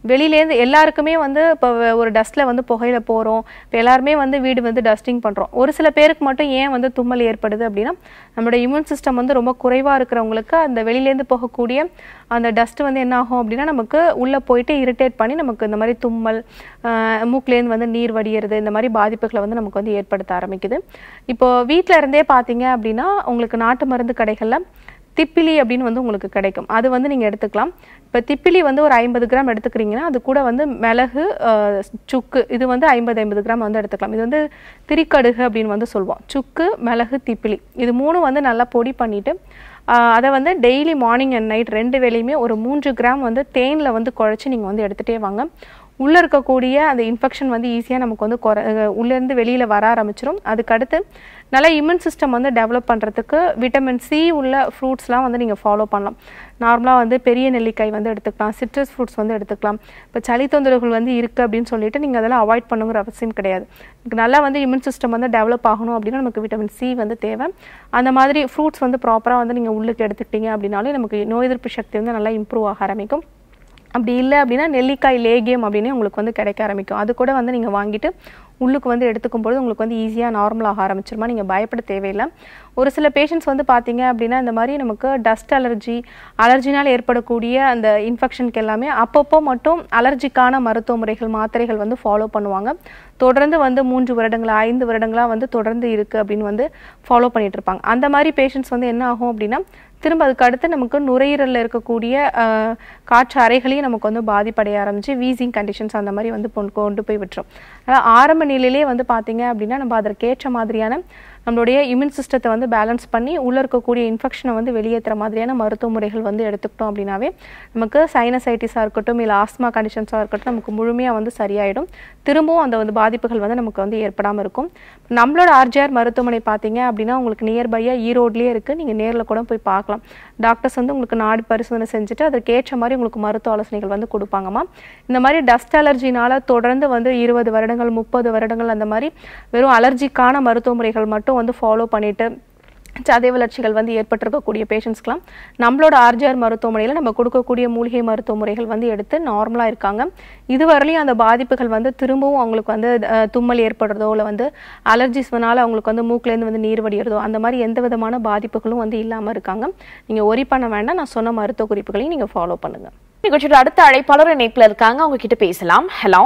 வெளியிலேருந்து எல்லாருக்குமே வந்து இப்போ ஒரு டஸ்ட்டில் வந்து புகையில போகிறோம் இப்போ எல்லாருமே வந்து வீடு வந்து டஸ்டிங் பண்ணுறோம் ஒரு சில பேருக்கு மட்டும் ஏன் வந்து தும்மல் ஏற்படுது அப்படின்னா நம்மளோட இம்யூன் சிஸ்டம் வந்து ரொம்ப குறைவாக இருக்கிறவங்களுக்கு அந்த வெளியிலேருந்து போகக்கூடிய அந்த டஸ்ட் வந்து என்ன ஆகும் அப்படின்னா நமக்கு உள்ளே போயிட்டு இரிட்டேட் பண்ணி நமக்கு இந்த மாதிரி தும்மல் ஆஹ் மூக்குலேருந்து வந்து நீர் வடியறது இந்த மாதிரி பாதிப்புகளை வந்து நமக்கு வந்து ஏற்படுத்த ஆரம்பிக்குது இப்போ வீட்டில் இருந்தே பார்த்தீங்க அப்படின்னா உங்களுக்கு நாட்டு மருந்து கடைகளில் திப்பிலி அப்படின்னு வந்து உங்களுக்கு கிடைக்கும் அது வந்து நீங்கள் எடுத்துக்கலாம் இப்போ திப்பிலி வந்து ஒரு ஐம்பது கிராம் எடுத்துக்கிறீங்கன்னா அது கூட வந்து மிளகு ஆஹ், சுக்கு இது வந்து ஐம்பது ஐம்பது கிராம் வந்து எடுத்துக்கலாம் இது வந்து திரிக்கடுகு அப்படின்னு வந்து சொல்லுவோம் சுக்கு மிளகு திப்பிலி இது மூணும் வந்து நல்லா பொடி பண்ணிட்டு ஆஹ், அதை வந்து டெய்லி மார்னிங் அண்ட் நைட் ரெண்டு வேளையுமே ஒரு மூன்று கிராம் வந்து தேனில் வந்து குழச்சி நீங்கள் வந்து எடுத்துகிட்டே வாங்க உள்ளே இருக்கக்கூடிய அந்த இன்ஃபெக்ஷன் வந்து ஈஸியாக நமக்கு வந்து குறை அஹ் உள்ளேருந்து வெளியில் வர ஆரம்பிச்சிரும் அதுக்கடுத்து நல்லா இம்யூன் சிஸ்டம் வந்து டெவலப் பண்ணுறதுக்கு விட்டமின் சி உள்ள ஃப்ரூட்ஸ்லாம் வந்து நீங்கள் ஃபாலோ பண்ணலாம் நார்மலாக வந்து பெரிய நெல்லிக்காய் வந்து எடுத்துக்கலாம் சிட்ரஸ் ஃப்ரூட்ஸ் வந்து எடுத்துக்கலாம் இப்போ சளி தொந்தரவுகள் வந்து இருக்குது அப்படின்னு சொல்லிட்டு நீங்கள் அதெல்லாம் அவாய்ட் பண்ணுங்கிற அவசியம் கிடையாது நமக்கு நல்லா வந்து இம்யூன் சிஸ்டம் வந்து டெவலப் ஆகணும் அப்படின்னா நமக்கு விட்டமின் சி வந்து தேவை அந்த மாதிரி ஃப்ரூட்ஸ் வந்து ப்ராப்பராக வந்து நீங்கள் உள்ளுக்கு எடுத்துக்கிட்டீங்க அப்படின்னாலே நமக்கு நோய் எதிர்ப்பு சக்தி வந்து நல்லா இம்ப்ரூவ் ஆக ஆரம்பிக்கும் அப்படி இல்லை அப்படின்னா நெல்லிக்காய் லேகியம் அப்படின்னு உங்களுக்கு வந்து கிடைக்க ஆரம்பிக்கும் அது கூட வந்து நீங்கள் வாங்கிட்டு உள்ளுக்கு வந்து எடுத்துக்கும் பொழுது உங்களுக்கு வந்து ஈஸியாக நார்மல் ஆக ஆரம்பிச்சிருமா நீங்கள் பயப்பட தேவையில்லை ஒரு சில பேஷண்ட்ஸ் வந்து பார்த்தீங்க அப்படின்னா இந்த மாதிரி நமக்கு டஸ்ட் அலர்ஜி அலர்ஜினால் ஏற்படக்கூடிய அந்த இன்ஃபெக்ஷனுக்கு எல்லாமே அப்பப்போ மட்டும் அலர்ஜிக்கான மருத்துவ முறைகள் மாத்திரைகள் வந்து ஃபாலோ பண்ணுவாங்க தொடர்ந்து வந்து மூன்று வருடங்களா ஐந்து வருடங்களா வந்து தொடர்ந்து இருக்குது அப்படின்னு வந்து ஃபாலோ பண்ணிட்டு இருப்பாங்க அந்த மாதிரி பேஷண்ட்ஸ் வந்து என்ன ஆகும் அப்படின்னா திரும்ப அதுக்கு அடுத்து நமக்கு நுரையீரலில் இருக்கக்கூடிய ஆஹ், காற்று அறைகளையும் நமக்கு வந்து பாதிப்படைய ஆரம்பிச்சு வீசிங் கண்டிஷன்ஸ் அந்த மாதிரி வந்து கொண்டு கொண்டு போய் விட்டுரும் அதனால் ஆரம்ப நிலையிலே வந்து பார்த்தீங்க அப்படின்னா நம்ம அதற்கேற்ற மாதிரியான நம்மளுடைய இம்யூன் சிஸ்டத்தை வந்து பேலன்ஸ் பண்ணி உள்ளே இருக்கக்கூடிய இன்ஃபெக்ஷனை வந்து வெளியேற்றுற மாதிரியான மருத்துவ முறைகள் வந்து எடுத்துக்கிட்டோம் அப்படின்னாவே நமக்கு சைனசைட்டிஸாக இருக்கட்டும் இல்லை ஆஸ்மா கண்டிஷன்ஸாக இருக்கட்டும் நமக்கு முழுமையாக வந்து சரியாயிடும் திரும்பவும் அந்த வந்து பாதிப்புகள் வந்து நமக்கு வந்து ஏற்படாமல் இருக்கும் நம்மளோட ஆர்ஜிஆர் மருத்துவமனை பார்த்தீங்க அப்படின்னா உங்களுக்கு நியர்பையாக ஈரோட்லேயே இருக்குது நீங்கள் நேரில் கூட போய் பார்க்கலாம் டாக்டர்ஸ் வந்து உங்களுக்கு நாடி பரிசோதனை செஞ்சுட்டு அதற்கேற்ற மாதிரி உங்களுக்கு மருத்துவ ஆலோசனைகள் வந்து கொடுப்பாங்கம்மா இந்த மாதிரி டஸ்ட் அலர்ஜினால தொடர்ந்து வந்து இருபது வருடங்கள் முப்பது வருடங்கள் அந்த மாதிரி வெறும் அலர்ஜிக்கான மருத்துவ முறைகள் மட்டும் வந்து ஃபாலோ பண்ணிட்டு சதை வளர்ச்சிகள் வந்து ஏற்பட்டிருக்கக்கூடிய பேஷண்ட்ஸ்க்கெலாம் நம்மளோட ஆர்ஜிஆர் மருத்துவமனையில் நம்ம கொடுக்கக்கூடிய மூலிகை மருத்துவ முறைகள் வந்து எடுத்து நார்மலாக இருக்காங்க இதுவரையிலையும் அந்த பாதிப்புகள் வந்து திரும்பவும் அவங்களுக்கு வந்து அஹ், தும்மல் ஏற்படுறதோ இல்லை வந்து அலர்ஜிஸ்னால அவங்களுக்கு வந்து மூக்குலேருந்து வந்து நீர் வடிகிறதோ அந்த மாதிரி எந்த விதமான பாதிப்புகளும் வந்து இல்லாமல் இருக்காங்க நீங்கள் ஒரி பண்ண வேண்டாம் நான் சொன்ன மருத்துவ குறிப்புகளையும் நீங்கள் ஃபாலோ பண்ணுங்கள் நிகழ்ச்சியோட அடுத்த அழைப்பாளர் இணைப்புல இருக்காங்க அவங்க கிட்ட பேசலாம் ஹலோ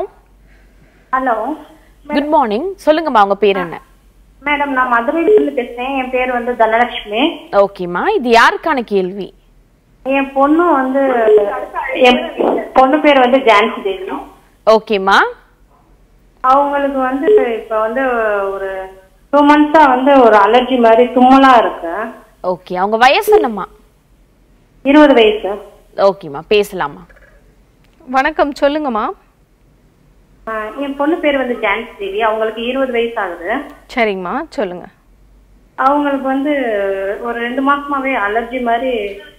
ஹலோ குட் மார்னிங் சொல்லுங்கம்மா உங்க பேர் என்ன மேடம் நான் மதுரையில இருந்து பேசுறேன் என் பேர் வந்து தனலட்சுமி ஓகேம்மா இது யாருக்கான கேள்வி என் பொண்ணு வந்து என் பொண்ணு பேர் வந்து ஜான்சி தேவி ஓகேம்மா அவங்களுக்கு வந்து இப்ப வந்து ஒரு டூ மந்த்ஸா வந்து ஒரு அலர்ஜி மாதிரி தும்மலா இருக்கு ஓகே அவங்க வயசு என்னம்மா இருபது வயசு ஓகேம்மா பேசலாமா வணக்கம் சொல்லுங்கம்மா ஆஹ் என் பொண்ணு பேர் வந்து ஜான்சி தேவி அவங்களுக்கு இருபது வயசு ஆகுது சரிங்கம்மா சொல்லுங்கள் அவங்களுக்கு வந்து ஒரு ரெண்டு மாசமாவே அலர்ஜி மாதிரி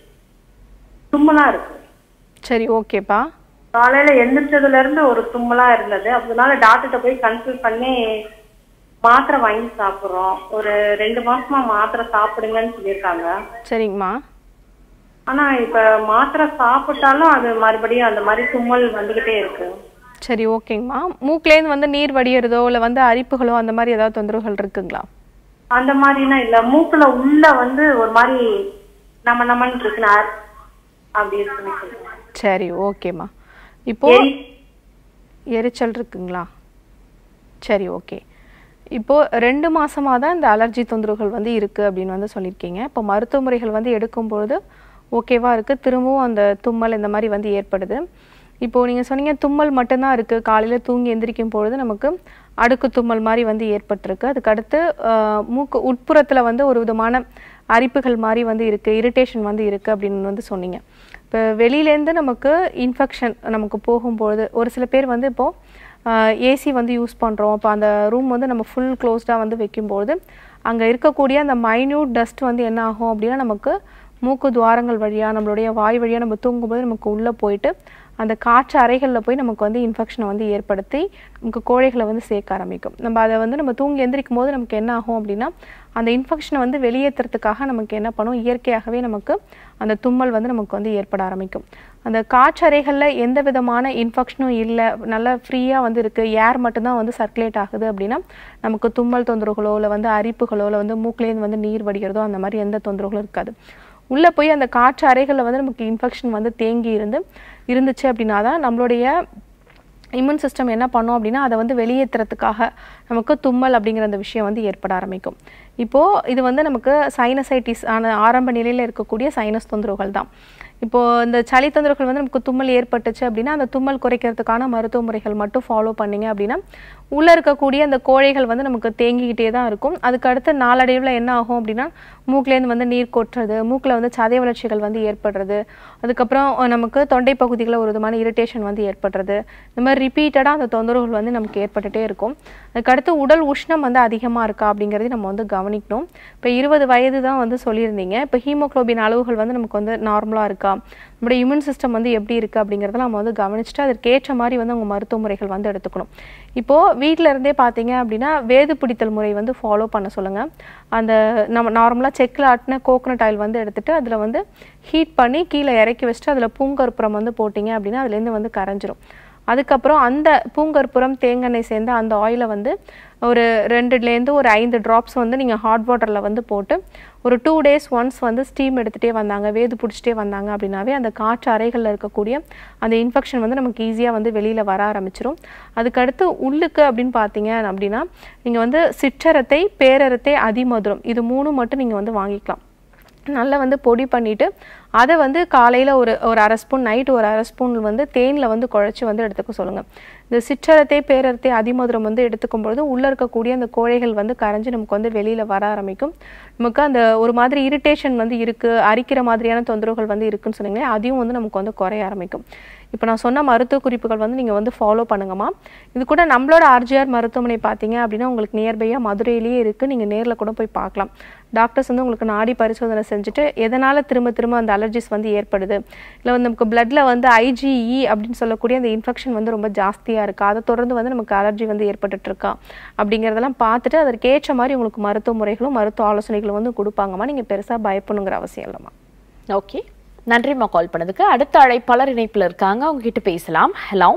தும்மலா இருக்கு சரி ஓகேப்பா காலையில எந்திரிச்சதுல இருந்து ஒரு தும்மலா இருந்தது அதனால டாக்டர்கிட்ட போய் கன்சல்ட் பண்ணி மாத்திரை வாங்கி சாப்பிடுறோம் ஒரு ரெண்டு மாசமா மாத்திரை சாப்பிடுங்கன்னு சொல்லியிருக்காங்க சரிங்கம்மா ஆனா இப்ப மாத்திரை சாப்பிட்டாலும் அது மறுபடியும் அந்த மாதிரி தும்மல் வந்துகிட்டே இருக்கு சரி ஓகேங்கம்மா மூக்குலேருந்து வந்து நீர் வடியறதோ இல்லை வந்து அரிப்புகளோ அந்த மாதிரி ஏதாவது தொந்தரவுகள் இருக்குங்களா அந்த மாதிரினா இல்ல மூக்குல உள்ள வந்து ஒரு மாதிரி நம்ம நம்மன்னு இருக்குனா அப்படி இருக்குன்னு சொல்லுவாங்க சரி ஓகேம்மா இப்போ எரிச்சல் இருக்குங்களா சரி ஓகே இப்போ ரெண்டு மாசமா தான் இந்த அலர்ஜி தொந்தரவுகள் வந்து இருக்கு அப்படின்னு வந்து சொல்லியிருக்கீங்க இப்போ மருத்துவ முறைகள் வந்து எடுக்கும்பொழுது ஓகேவா இருக்கு திரும்பவும் அந்த தும்மல் இந்த மாதிரி வந்து ஏற்படுது இப்போ நீங்க சொன்னீங்க தும்மல் மட்டும்தான் இருக்கு காலையில தூங்கி எந்திரிக்கும் பொழுது நமக்கு அடுக்கு தும்மல் மாதிரி வந்து ஏற்பட்டிருக்கு அதுக்கு அடுத்து ஆஹ், மூக்கு உட்புறத்துல வந்து ஒரு விதமான அரிப்புகள் மாதிரி வந்து இருக்கு இரிட்டேஷன் வந்து இருக்கு அப்படின்னு வந்து சொன்னீங்க இப்போ வெளியிலேருந்து நமக்கு இன்ஃபெக்ஷன் நமக்கு போகும்பொழுது ஒரு சில பேர் வந்து இப்போ ஏசி வந்து யூஸ் பண்ணுறோம் இப்போ அந்த ரூம் வந்து நம்ம ஃபுல் க்ளோஸ்டாக வந்து வைக்கும்போது அங்கே இருக்கக்கூடிய அந்த மைன்யூட் டஸ்ட் வந்து என்ன ஆகும் அப்படின்னா நமக்கு மூக்கு துவாரங்கள் வழியாக நம்மளுடைய வாய் வழியாக நம்ம தூங்கும்போது நமக்கு உள்ளே போயிட்டு அந்த காற்று அறைகளில் போய் நமக்கு வந்து இன்ஃபெக்ஷனை வந்து ஏற்படுத்தி நமக்கு கோழைகளை வந்து சேர்க்க ஆரம்பிக்கும் நம்ம அதை வந்து நம்ம தூங்கி எந்திரிக்கும் போது நமக்கு என்ன ஆகும் அப்படின்னா அந்த இன்ஃபெக்ஷனை வந்து வெளியேற்றுறதுக்காக நமக்கு என்ன பண்ணும் இயற்கையாகவே நமக்கு அந்த தும்மல் வந்து நமக்கு வந்து ஏற்பட ஆரம்பிக்கும் அந்த காற்றறைகளில் எந்த விதமான இன்ஃபெக்ஷனும் இல்லை நல்லா ஃப்ரீயாக வந்து இருக்குது ஏர் மட்டும்தான் வந்து சர்க்குலேட் ஆகுது அப்படின்னா நமக்கு தும்மல் தொந்தரவுகளோ இல்லை வந்து அரிப்புகளோ இல்லை வந்து மூக்குலேருந்து வந்து நீர் வடிகிறதோ அந்த மாதிரி எந்த தொந்தரவுகளும் இருக்காது உள்ளே போய் அந்த காற்று அறைகளில் வந்து நமக்கு இன்ஃபெக்ஷன் வந்து தேங்கி இருந்து இருந்துச்சு அப்படின்னா தான் நம்மளுடைய இம்யூன் சிஸ்டம் என்ன பண்ணும் அப்படின்னா அதை வந்து வெளியேற்றுறதுக்காக நமக்கு தும்மல் அப்படிங்கிற அந்த விஷயம் வந்து ஏற்பட ஆரம்பிக்கும் இப்போது இது வந்து நமக்கு சைனசைட்டிஸ் ஆன ஆரம்ப நிலையில் இருக்கக்கூடிய சைனஸ் தொந்தரவுகள் தான் இப்போது இந்த சளி தொந்தரவுகள் வந்து நமக்கு தும்மல் ஏற்பட்டுச்சு அப்படின்னா அந்த தும்மல் குறைக்கிறதுக்கான மருத்துவ முறைகள் மட்டும் ஃபாலோ பண்ணீங்க அப்படின்னா உள்ளே இருக்கக்கூடிய அந்த கோழைகள் வந்து நமக்கு தேங்கிக்கிட்டே தான் இருக்கும் அதுக்கு அடுத்து நாளடைவில் என்ன ஆகும் அப்படின்னா மூக்குலேருந்து வந்து நீர் கொட்டுறது மூக்கில் வந்து சதை வளர்ச்சிகள் வந்து ஏற்படுறது அதுக்கப்புறம் நமக்கு தொண்டை பகுதிகளில் ஒரு விதமான இரிட்டேஷன் வந்து ஏற்படுறது இந்த மாதிரி ரிப்பீட்டடாக அந்த தொந்தரவுகள் வந்து நமக்கு ஏற்பட்டுட்டே இருக்கும் அதுக்கடுத்து உடல் உஷ்ணம் வந்து அதிகமாக இருக்கா அப்படிங்கிறதையும் நம்ம வந்து கவனிக்கணும் இப்போ இருபது வயது தான் வந்து சொல்லியிருந்தீங்க இப்போ ஹீமோக்ளோபின் அளவுகள் வந்து நமக்கு வந்து நார்மலாக இருக்கா நம்மளுடைய இம்யூன் சிஸ்டம் வந்து எப்படி இருக்குது அப்படிங்கிறத நம்ம வந்து கவனிச்சுட்டு அதற்கேற்ற மாதிரி வந்து அவங்க மருத்துவ முறைகள் வந்து எடுத்துக்கணும் இப்போது வீட்டில் இருந்தே பார்த்தீங்க அப்படின்னா வேது பிடித்தல் முறை வந்து ஃபாலோ பண்ண சொல்லுங்கள் அந்த நம்ம நார்மலாக செக்கில் ஆட்டின கோகனட் ஆயில் வந்து எடுத்துட்டு அதில் வந்து ஹீட் பண்ணி கீழே இறக்கி வச்சுட்டு அதில் பூங்கற்புறம் வந்து போட்டிங்க அப்படின்னா அதுலேருந்து வந்து கரைஞ்சிரும் அதுக்கப்புறம் அந்த பூங்கற்புறம் தேங்காய் சேர்ந்த அந்த ஆயிலை வந்து ஒரு ரெண்டுலேருந்து ஒரு ஐந்து ட்ராப்ஸ் வந்து நீங்கள் ஹாட் வாட்டரில் வந்து போட்டு ஒரு டூ டேஸ் ஒன்ஸ் வந்து ஸ்டீம் எடுத்துகிட்டே வந்தாங்க வேது பிடிச்சிட்டே வந்தாங்க அப்படின்னாவே அந்த காற்று அறைகளில் இருக்கக்கூடிய அந்த இன்ஃபெக்ஷன் வந்து நமக்கு ஈஸியாக வந்து வெளியில் வர ஆரம்பிச்சிரும் அதுக்கடுத்து உள்ளுக்கு அப்படின்னு பார்த்தீங்க அப்படின்னா நீங்கள் வந்து சிற்றரத்தை பேரரத்தை அதிமதுரம் இது மூணு மட்டும் நீங்கள் வந்து வாங்கிக்கலாம் நல்லா வந்து பொடி பண்ணிவிட்டு அதை வந்து காலையில் ஒரு ஒரு அரை ஸ்பூன் நைட்டு ஒரு அரை ஸ்பூன் வந்து தேனில் வந்து குழச்சி வந்து எடுத்துக்க சொல்லுங்கள் இந்த சிற்றரத்தை பேரரத்தை அதிமதுரம் வந்து எடுத்துக்கும் பொழுது உள்ளே இருக்கக்கூடிய அந்த கோழைகள் வந்து கரைஞ்சி நமக்கு வந்து வெளியில் வர ஆரம்பிக்கும் நமக்கு அந்த ஒரு மாதிரி இரிட்டேஷன் வந்து இருக்குது அரிக்கிற மாதிரியான தொந்தரவுகள் வந்து இருக்குன்னு சொன்னீங்களே அதையும் வந்து நமக்கு வந்து குறைய ஆரம்பிக்கும் இப்போ நான் சொன்ன மருத்துவ குறிப்புகள் வந்து நீங்கள் வந்து ஃபாலோ பண்ணுங்கம்மா இது கூட நம்மளோட ஆர்ஜிஆர் மருத்துவமனை பார்த்தீங்க அப்படின்னா உங்களுக்கு நியர்பையாக மதுரையிலேயே இருக்குது நீங்கள் நேரில் கூட போய் பார்க்கலாம் டாக்டர்ஸ் வந்து உங்களுக்கு நாடி பரிசோதனை செஞ்சுட்டு எதனால் திரும்ப திரும்ப அந்த அலர்ஜிஸ் வந்து ஏற்படுது இல்லை வந்து நமக்கு பிளட்டில் வந்து ஐஜிஇ அப்படின்னு சொல்லக்கூடிய அந்த இன்ஃபெக்ஷன் வந்து ரொம்ப ஜாஸ்தியாக இருக்கா அதை தொடர்ந்து வந்து நமக்கு அலர்ஜி வந்து ஏற்பட்டுட்டு இருக்கா அப்படிங்கிறதெல்லாம் பார்த்துட்டு அதற்கேற்ற மாதிரி உங்களுக்கு மருத்துவ முறைகளும் மருத்துவ ஆலோசனைகளும் வந்து கொடுப்பாங்கம்மா நீங்கள் பெருசாக பயப்படணுங்கிற அவசியம் இல்லைம்மா ஓகே நன்றிம்மா கால் பண்ணதுக்கு அடுத்த அழைப்பாளர் இணைப்புல இருக்காங்க அவங்க கிட்ட பேசலாம் ஹலோ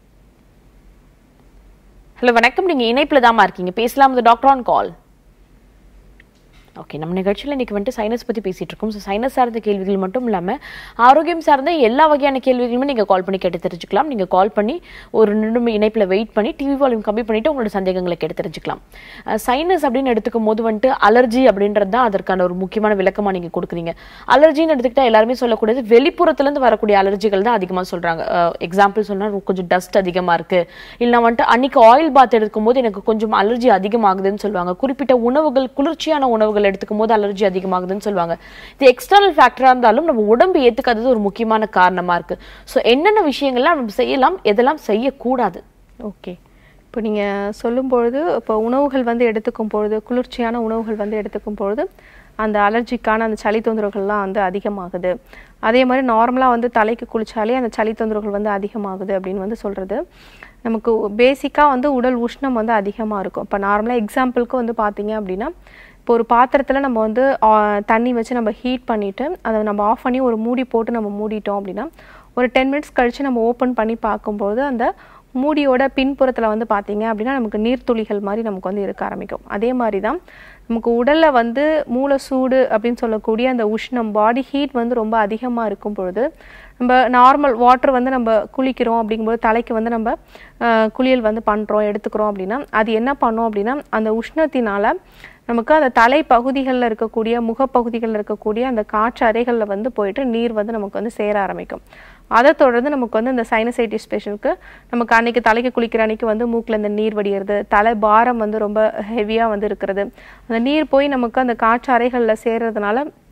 ஹலோ வணக்கம் நீங்க இணைப்புல தாமா இருக்கீங்க பேசலாம் டாக்டர் ஆன் கால் ஓகே நம்ம நிகழ்ச்சியில் இன்னைக்கு வந்துட்டு சைனஸ் பற்றி பேசிட்டு இருக்கோம் ஸோ சைனஸ் சார்ந்த கேள்விகள் மட்டும் இல்லாமல் ஆரோக்கியம் சார்ந்த எல்லா வகையான கேள்விகளுமே நீங்கள் கால் பண்ணி கேட்டு தெரிஞ்சுக்கலாம் நீங்கள் கால் பண்ணி ஒரு நிமிடம் இணைப்பில் வெயிட் பண்ணி டிவி வால்யூம் கம்மி பண்ணிட்டு உங்களோட சந்தேகங்களை கேட்டு தெரிஞ்சுக்கலாம் சைனஸ் அப்படின்னு எடுத்துக்கும் போது வந்துட்டு அலர்ஜி அப்படின்றது தான் அதற்கான ஒரு முக்கியமான விளக்கமாக நீங்கள் கொடுக்குறீங்க அலர்ஜின்னு எடுத்துக்கிட்டா எல்லாருமே சொல்லக்கூடியது வெளிப்புறத்துலேருந்து வரக்கூடிய அலர்ஜிகள் தான் அதிகமாக சொல்கிறாங்க எக்ஸாம்பிள் சொன்னால் கொஞ்சம் டஸ்ட் அதிகமாக இருக்குது இல்லை வந்துட்டு அன்னைக்கு ஆயில் பாத் எடுக்கும் போது எனக்கு கொஞ்சம் அலர்ஜி அதிகமாகுதுன்னு சொல்லுவாங்க குறிப்பிட்ட உணவுகள் குளிர்ச்சியான உணவுகள் எடுத்துக்கும் போது அலர்ஜி அதிகமாகுதுன்னு சொல்லுவாங்க இது எக்ஸ்டர்னல் ஃபேக்டராக இருந்தாலும் நம்ம உடம்பு ஏற்றுக்காதது ஒரு முக்கியமான காரணமாக இருக்கு ஸோ என்னென்ன விஷயங்கள்லாம் நம்ம செய்யலாம் எதெல்லாம் செய்யக்கூடாது ஓகே இப்போ நீங்கள் சொல்லும் பொழுது இப்போ உணவுகள் வந்து எடுத்துக்கும் பொழுது குளிர்ச்சியான உணவுகள் வந்து எடுத்துக்கும் பொழுது அந்த அலர்ஜிக்கான அந்த சளி தொந்தரவுகள்லாம் வந்து அதிகமாகுது அதே மாதிரி நார்மலாக வந்து தலைக்கு குளிச்சாலே அந்த சளி தொந்தரவுகள் வந்து அதிகமாகுது அப்படின்னு வந்து சொல்கிறது நமக்கு பேசிக்காக வந்து உடல் உஷ்ணம் வந்து அதிகமாக இருக்கும் இப்போ நார்மலாக எக்ஸாம்பிளுக்கு வந்து பார்த்தீங்க அப்படின்னா இப்போ ஒரு பாத்திரத்தில் நம்ம வந்து ஆ, தண்ணி வச்சு நம்ம ஹீட் பண்ணிவிட்டு அதை நம்ம ஆஃப் பண்ணி ஒரு மூடி போட்டு நம்ம மூடிட்டோம் அப்படின்னா ஒரு டென் மினிட்ஸ் கழித்து நம்ம ஓப்பன் பண்ணி பார்க்கும்போது அந்த மூடியோட பின்புறத்தில் வந்து பார்த்தீங்க அப்படின்னா நமக்கு நீர்த்துளிகள் மாதிரி நமக்கு வந்து இருக்க ஆரம்பிக்கும் அதே மாதிரி தான் நமக்கு உடலில் வந்து மூல சூடு அப்படின்னு சொல்லக்கூடிய அந்த உஷ்ணம் பாடி ஹீட் வந்து ரொம்ப அதிகமாக இருக்கும் பொழுது நம்ம நார்மல் வாட்டர் வந்து நம்ம குளிக்கிறோம் அப்படிங்கும்போது தலைக்கு வந்து நம்ம ஆஹ், குளியல் வந்து பண்ணுறோம் எடுத்துக்கிறோம் அப்படின்னா அது என்ன பண்ணோம் அப்படின்னா அந்த உஷ்ணத்தினால நமக்கு அந்த தலை பகுதிகளில் இருக்கக்கூடிய முகப்பகுதிகளில் இருக்கக்கூடிய அந்த காற்று அறைகளில் வந்து போயிட்டு நீர் வந்து நமக்கு வந்து சேர ஆரம்பிக்கும் அதை தொடர்ந்து நமக்கு வந்து இந்த சைனசைட்டிஸ் பேஷண்ட்க்கு நமக்கு அன்னைக்கு தலைக்கு குளிக்கிற அன்னைக்கு வந்து மூக்கில் இந்த நீர் வடிகிறது தலை பாரம் வந்து ரொம்ப ஹெவியாக வந்து இருக்கிறது அந்த நீர் போய் நமக்கு அந்த காற்று அறைகளில் சேர்றதுனால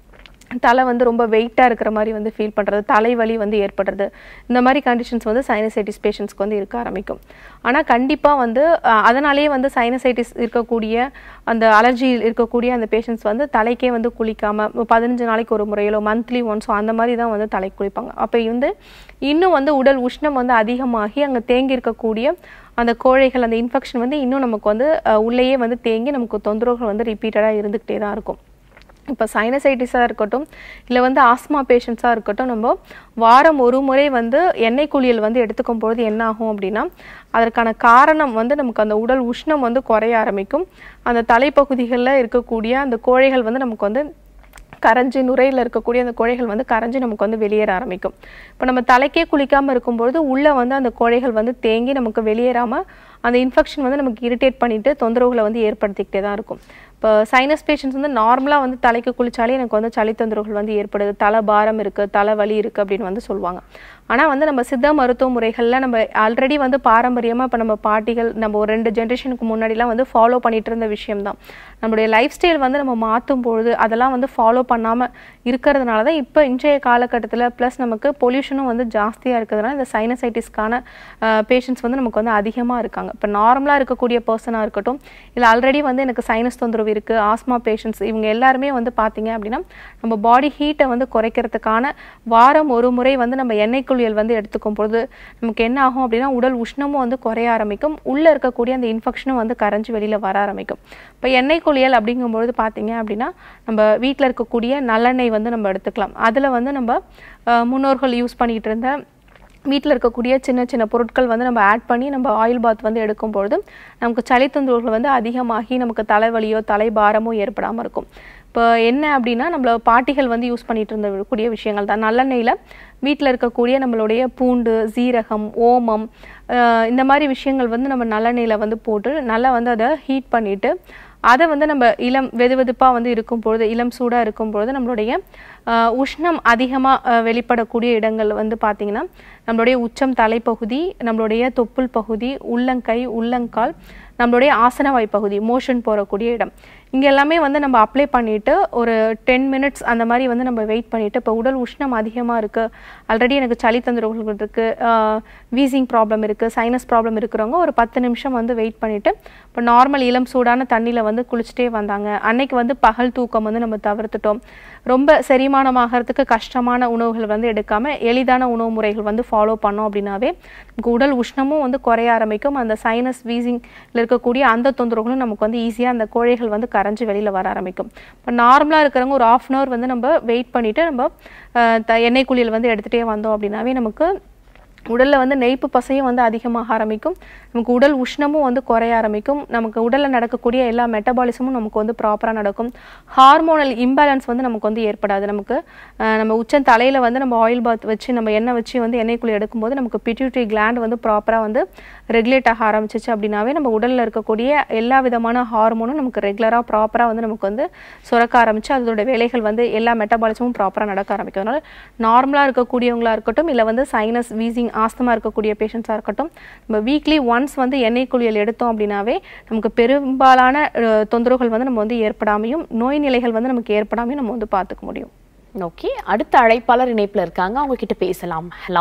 தலை வந்து ரொம்ப வெயிட்டாக இருக்கிற மாதிரி வந்து ஃபீல் பண்ணுறது தலைவலி வந்து ஏற்படுறது இந்த மாதிரி கண்டிஷன்ஸ் வந்து சைனசைட்டிஸ் பேஷண்ட்ஸ்க்கு வந்து இருக்க ஆரம்பிக்கும் ஆனால் கண்டிப்பாக வந்து அஹ், அதனாலேயே வந்து சைனசைட்டிஸ் இருக்கக்கூடிய அந்த அலர்ஜி இருக்கக்கூடிய அந்த பேஷண்ட்ஸ் வந்து தலைக்கே வந்து குளிக்காமல் பதினஞ்சு நாளைக்கு ஒரு முறையிலோ மந்த்லி ஒன்ஸோ அந்த மாதிரி தான் வந்து தலை குளிப்பாங்க அப்போ வந்து இன்னும் வந்து உடல் உஷ்ணம் வந்து அதிகமாகி அங்கே தேங்கி இருக்கக்கூடிய அந்த கோழைகள் அந்த இன்ஃபெக்ஷன் வந்து இன்னும் நமக்கு வந்து அஹ், உள்ளேயே வந்து தேங்கி நமக்கு தொந்தரவுகள் வந்து ரிப்பீட்டடாக இருந்துக்கிட்டே தான் இருக்கும் இப்போ சைனசைட்டிஸாக இருக்கட்டும் இல்லை வந்து ஆஸ்மா பேஷண்ட்ஸாக இருக்கட்டும் நம்ம வாரம் ஒரு முறை வந்து எண்ணெய் குளியல் வந்து எடுத்துக்கும் பொழுது என்ன ஆகும் அப்படின்னா அதற்கான காரணம் வந்து நமக்கு அந்த உடல் உஷ்ணம் வந்து குறைய ஆரம்பிக்கும் அந்த தலைப்பகுதிகளில் இருக்கக்கூடிய அந்த கோழைகள் வந்து நமக்கு வந்து கரைஞ்சி நுரையில் இருக்கக்கூடிய அந்த கோழைகள் வந்து கரைஞ்சி நமக்கு வந்து வெளியேற ஆரம்பிக்கும் இப்போ நம்ம தலைக்கே குளிக்காமல் இருக்கும்பொழுது உள்ளே வந்து அந்த கோழைகள் வந்து தேங்கி நமக்கு வெளியேறாமல் அந்த இன்ஃபெக்ஷன் வந்து நமக்கு இரிட்டேட் பண்ணிட்டு தொந்தரவுகளை வந்து ஏற்படுத்திக்கிட்டே தான் இருக்கும் இப்போ சைனஸ் பேஷண்ட்ஸ் வந்து நார்மலாக வந்து தலைக்கு குளிச்சாலே எனக்கு வந்து சளி தொந்தரவுகள் வந்து ஏற்படுது தலை பாரம் இருக்குது தலை வலி இருக்குது அப்படின்னு வந்து சொல்லுவாங்க ஆனால் வந்து நம்ம சித்த மருத்துவ முறைகளில் நம்ம ஆல்ரெடி வந்து பாரம்பரியமாக இப்போ நம்ம பாட்டிகள் நம்ம ஒரு ரெண்டு ஜென்ரேஷனுக்கு முன்னாடிலாம் வந்து ஃபாலோ பண்ணிட்டு இருந்த விஷயம்தான் நம்மளுடைய லைஃப் ஸ்டைல் வந்து நம்ம மாற்றும் பொழுது அதெல்லாம் வந்து ஃபாலோ பண்ணாமல் இருக்கிறதுனால தான் இப்போ இன்றைய காலகட்டத்தில் ப்ளஸ் நமக்கு பொல்யூஷனும் வந்து ஜாஸ்தியாக இருக்கிறதுனால இந்த சைனசைட்டிஸ்க்கான பேஷண்ட்ஸ் வந்து நமக்கு வந்து அதிகமாக இருக்காங்க இப்போ நார்மலாக இருக்கக்கூடிய பர்சனாக இருக்கட்டும் இல்லை ஆல்ரெடி வந்து எனக்கு சைனஸ் தொந்தரவு இருக்குது ஆஸ்மா பேஷண்ட்ஸ் இவங்க எல்லாருமே வந்து பார்த்தீங்க அப்படின்னா நம்ம பாடி ஹீட்டை வந்து குறைக்கிறதுக்கான வாரம் ஒரு முறை வந்து நம்ம எண்ணெய் குளியல் வந்து எடுத்துக்கும் பொழுது நமக்கு என்ன ஆகும் அப்படின்னா உடல் உஷ்ணமும் வந்து குறைய ஆரம்பிக்கும் உள்ளே இருக்கக்கூடிய அந்த இன்ஃபெக்ஷனும் வந்து கரைஞ்சி வெளியில் வர ஆரம்பிக்கும் இப்போ எண்ணெய் குளியல் அப்படிங்கும்பொழுது பார்த்தீங்க அப்படின்னா நம்ம வீட்டில் இருக்கக்கூடிய நல்லெண்ணெய் வந்து நம்ம எடுத்துக்கலாம் அதில் வந்து நம்ம அஹ், முன்னோர்கள் யூஸ் பண்ணிக்கிட்டு இருந்த வீட்டில் இருக்கக்கூடிய சின்ன சின்ன பொருட்கள் வந்து நம்ம ஆட் பண்ணி நம்ம ஆயில் பாத் வந்து எடுக்கும் பொழுது நமக்கு சளி தொந்தரவுகள் வந்து அதிகமாகி நமக்கு தலைவலியோ தலைபாரமோ ஏற்படாமல் இருக்கும் இப்போ என்ன அப்படின்னா நம்மள பாட்டிகள் வந்து யூஸ் பண்ணிட்டு இருந்த கூடிய விஷயங்கள் தான் நல்லெண்ணெயில் வீட்டில் இருக்கக்கூடிய நம்மளுடைய பூண்டு சீரகம் ஓமம் அஹ் இந்த மாதிரி விஷயங்கள் வந்து நம்ம நல்லெண்ணெயில் வந்து போட்டு நல்லா வந்து அதை ஹீட் பண்ணிட்டு அதை வந்து நம்ம இளம் வெதுவெதுப்பாக வந்து இருக்கும் பொழுது இளம் சூடாக இருக்கும் பொழுது நம்மளுடைய ஆஹ், உஷ்ணம் அதிகமாக வெளிப்படக்கூடிய இடங்கள் வந்து பார்த்திங்கன்னா நம்மளுடைய உச்சம் தலைப்பகுதி நம்மளுடைய தொப்புள் பகுதி உள்ளங்கை உள்ளங்கால் நம்மளுடைய ஆசனவாய் பகுதி மோஷன் போகக்கூடிய இடம் இங்கே எல்லாமே வந்து நம்ம அப்ளை பண்ணிவிட்டு ஒரு டென் மினிட்ஸ் அந்த மாதிரி வந்து நம்ம வெயிட் பண்ணிவிட்டு இப்போ உடல் உஷ்ணம் அதிகமாக இருக்குது ஆல்ரெடி எனக்கு சளி தொந்தரவுகள் இருக்குது வீசிங் ப்ராப்ளம் இருக்குது சைனஸ் ப்ராப்ளம் இருக்கிறவங்க ஒரு பத்து நிமிஷம் வந்து வெயிட் பண்ணிவிட்டு இப்போ நார்மல் இளம் சூடான தண்ணியில் வந்து குளிச்சுட்டே வந்தாங்க அன்னைக்கு வந்து பகல் தூக்கம் வந்து நம்ம தவிர்த்துட்டோம் ரொம்ப செரிமானமாகறதுக்கு கஷ்டமான உணவுகள் வந்து எடுக்காம எளிதான உணவு முறைகள் வந்து ஃபாலோ பண்ணோம் அப்படின்னாவே நமக்கு உடல் உஷ்ணமும் வந்து குறைய ஆரம்பிக்கும் அந்த சைனஸ் வீசிங்ல இருக்கக்கூடிய அந்த தொந்தரவுகளும் நமக்கு வந்து ஈஸியாக அந்த கோழைகள் வந்து கரைஞ்சு வெளியில் வர ஆரம்பிக்கும் இப்போ நார்மலாக இருக்கிறவங்க ஒரு ஆஃப் அன் ஹவர் வந்து நம்ம வெயிட் பண்ணிவிட்டு நம்ம அஹ், த- எண்ணெய் குளியல் வந்து எடுத்துகிட்டே வந்தோம் அப்படின்னாவே நமக்கு உடலில் வந்து நெய்ப்பு பசையும் வந்து அதிகமாக ஆரம்பிக்கும் நமக்கு உடல் உஷ்ணமும் வந்து குறைய ஆரம்பிக்கும் நமக்கு உடலில் நடக்கக்கூடிய எல்லா மெட்டபாலிசமும் நமக்கு வந்து ப்ராப்பராக நடக்கும் ஹார்மோனல் இம்பேலன்ஸ் வந்து நமக்கு வந்து ஏற்படாது நமக்கு அஹ், நம்ம உச்சம் தலையில் வந்து நம்ம ஆயில் பாத் வச்சு நம்ம எண்ணெய் வச்சு வந்து எண்ணெய் குழி எடுக்கும்போது நமக்கு பிட்யூட்டரி கிளாண்ட் வந்து ப்ராப்பராக வந்து ரெகுலேட் ஆக ஆரம்பிச்சிச்சு அப்படின்னாவே நம்ம உடலில் இருக்கக்கூடிய எல்லா விதமான ஹார்மோனும் நமக்கு ரெகுலராக ப்ராப்பராக வந்து நமக்கு வந்து சுரக்க ஆரம்பிச்சு அதோட வேலைகள் வந்து எல்லா மெட்டபாலிசமும் ப்ராப்பராக நடக்க ஆரம்பிக்கும் அதனால நார்மலாக இருக்கக்கூடியவங்களா இருக்கட்டும் இல்லை வந்து சைனஸ் வீசிங் ஆஸ்தமா இருக்கக்கூடிய பேஷண்ட்ஸாக இருக்கட்டும் நம்ம வீக்லி ஒன்ஸ் வந்து எண்ணெய் குளியல் எடுத்தோம் அப்படின்னாவே நமக்கு பெரும்பாலான அஹ், தொந்தரவுகள் வந்து நம்ம வந்து ஏற்படாமையும் நோய் நிலைகள் வந்து நமக்கு ஏற்படாமையும் நம்ம வந்து பார்த்துக்க முடியும் ஓகே அடுத்த அழைப்பாளர் இணைப்புல இருக்காங்க அவங்க கிட்ட பேசலாம் ஹலோ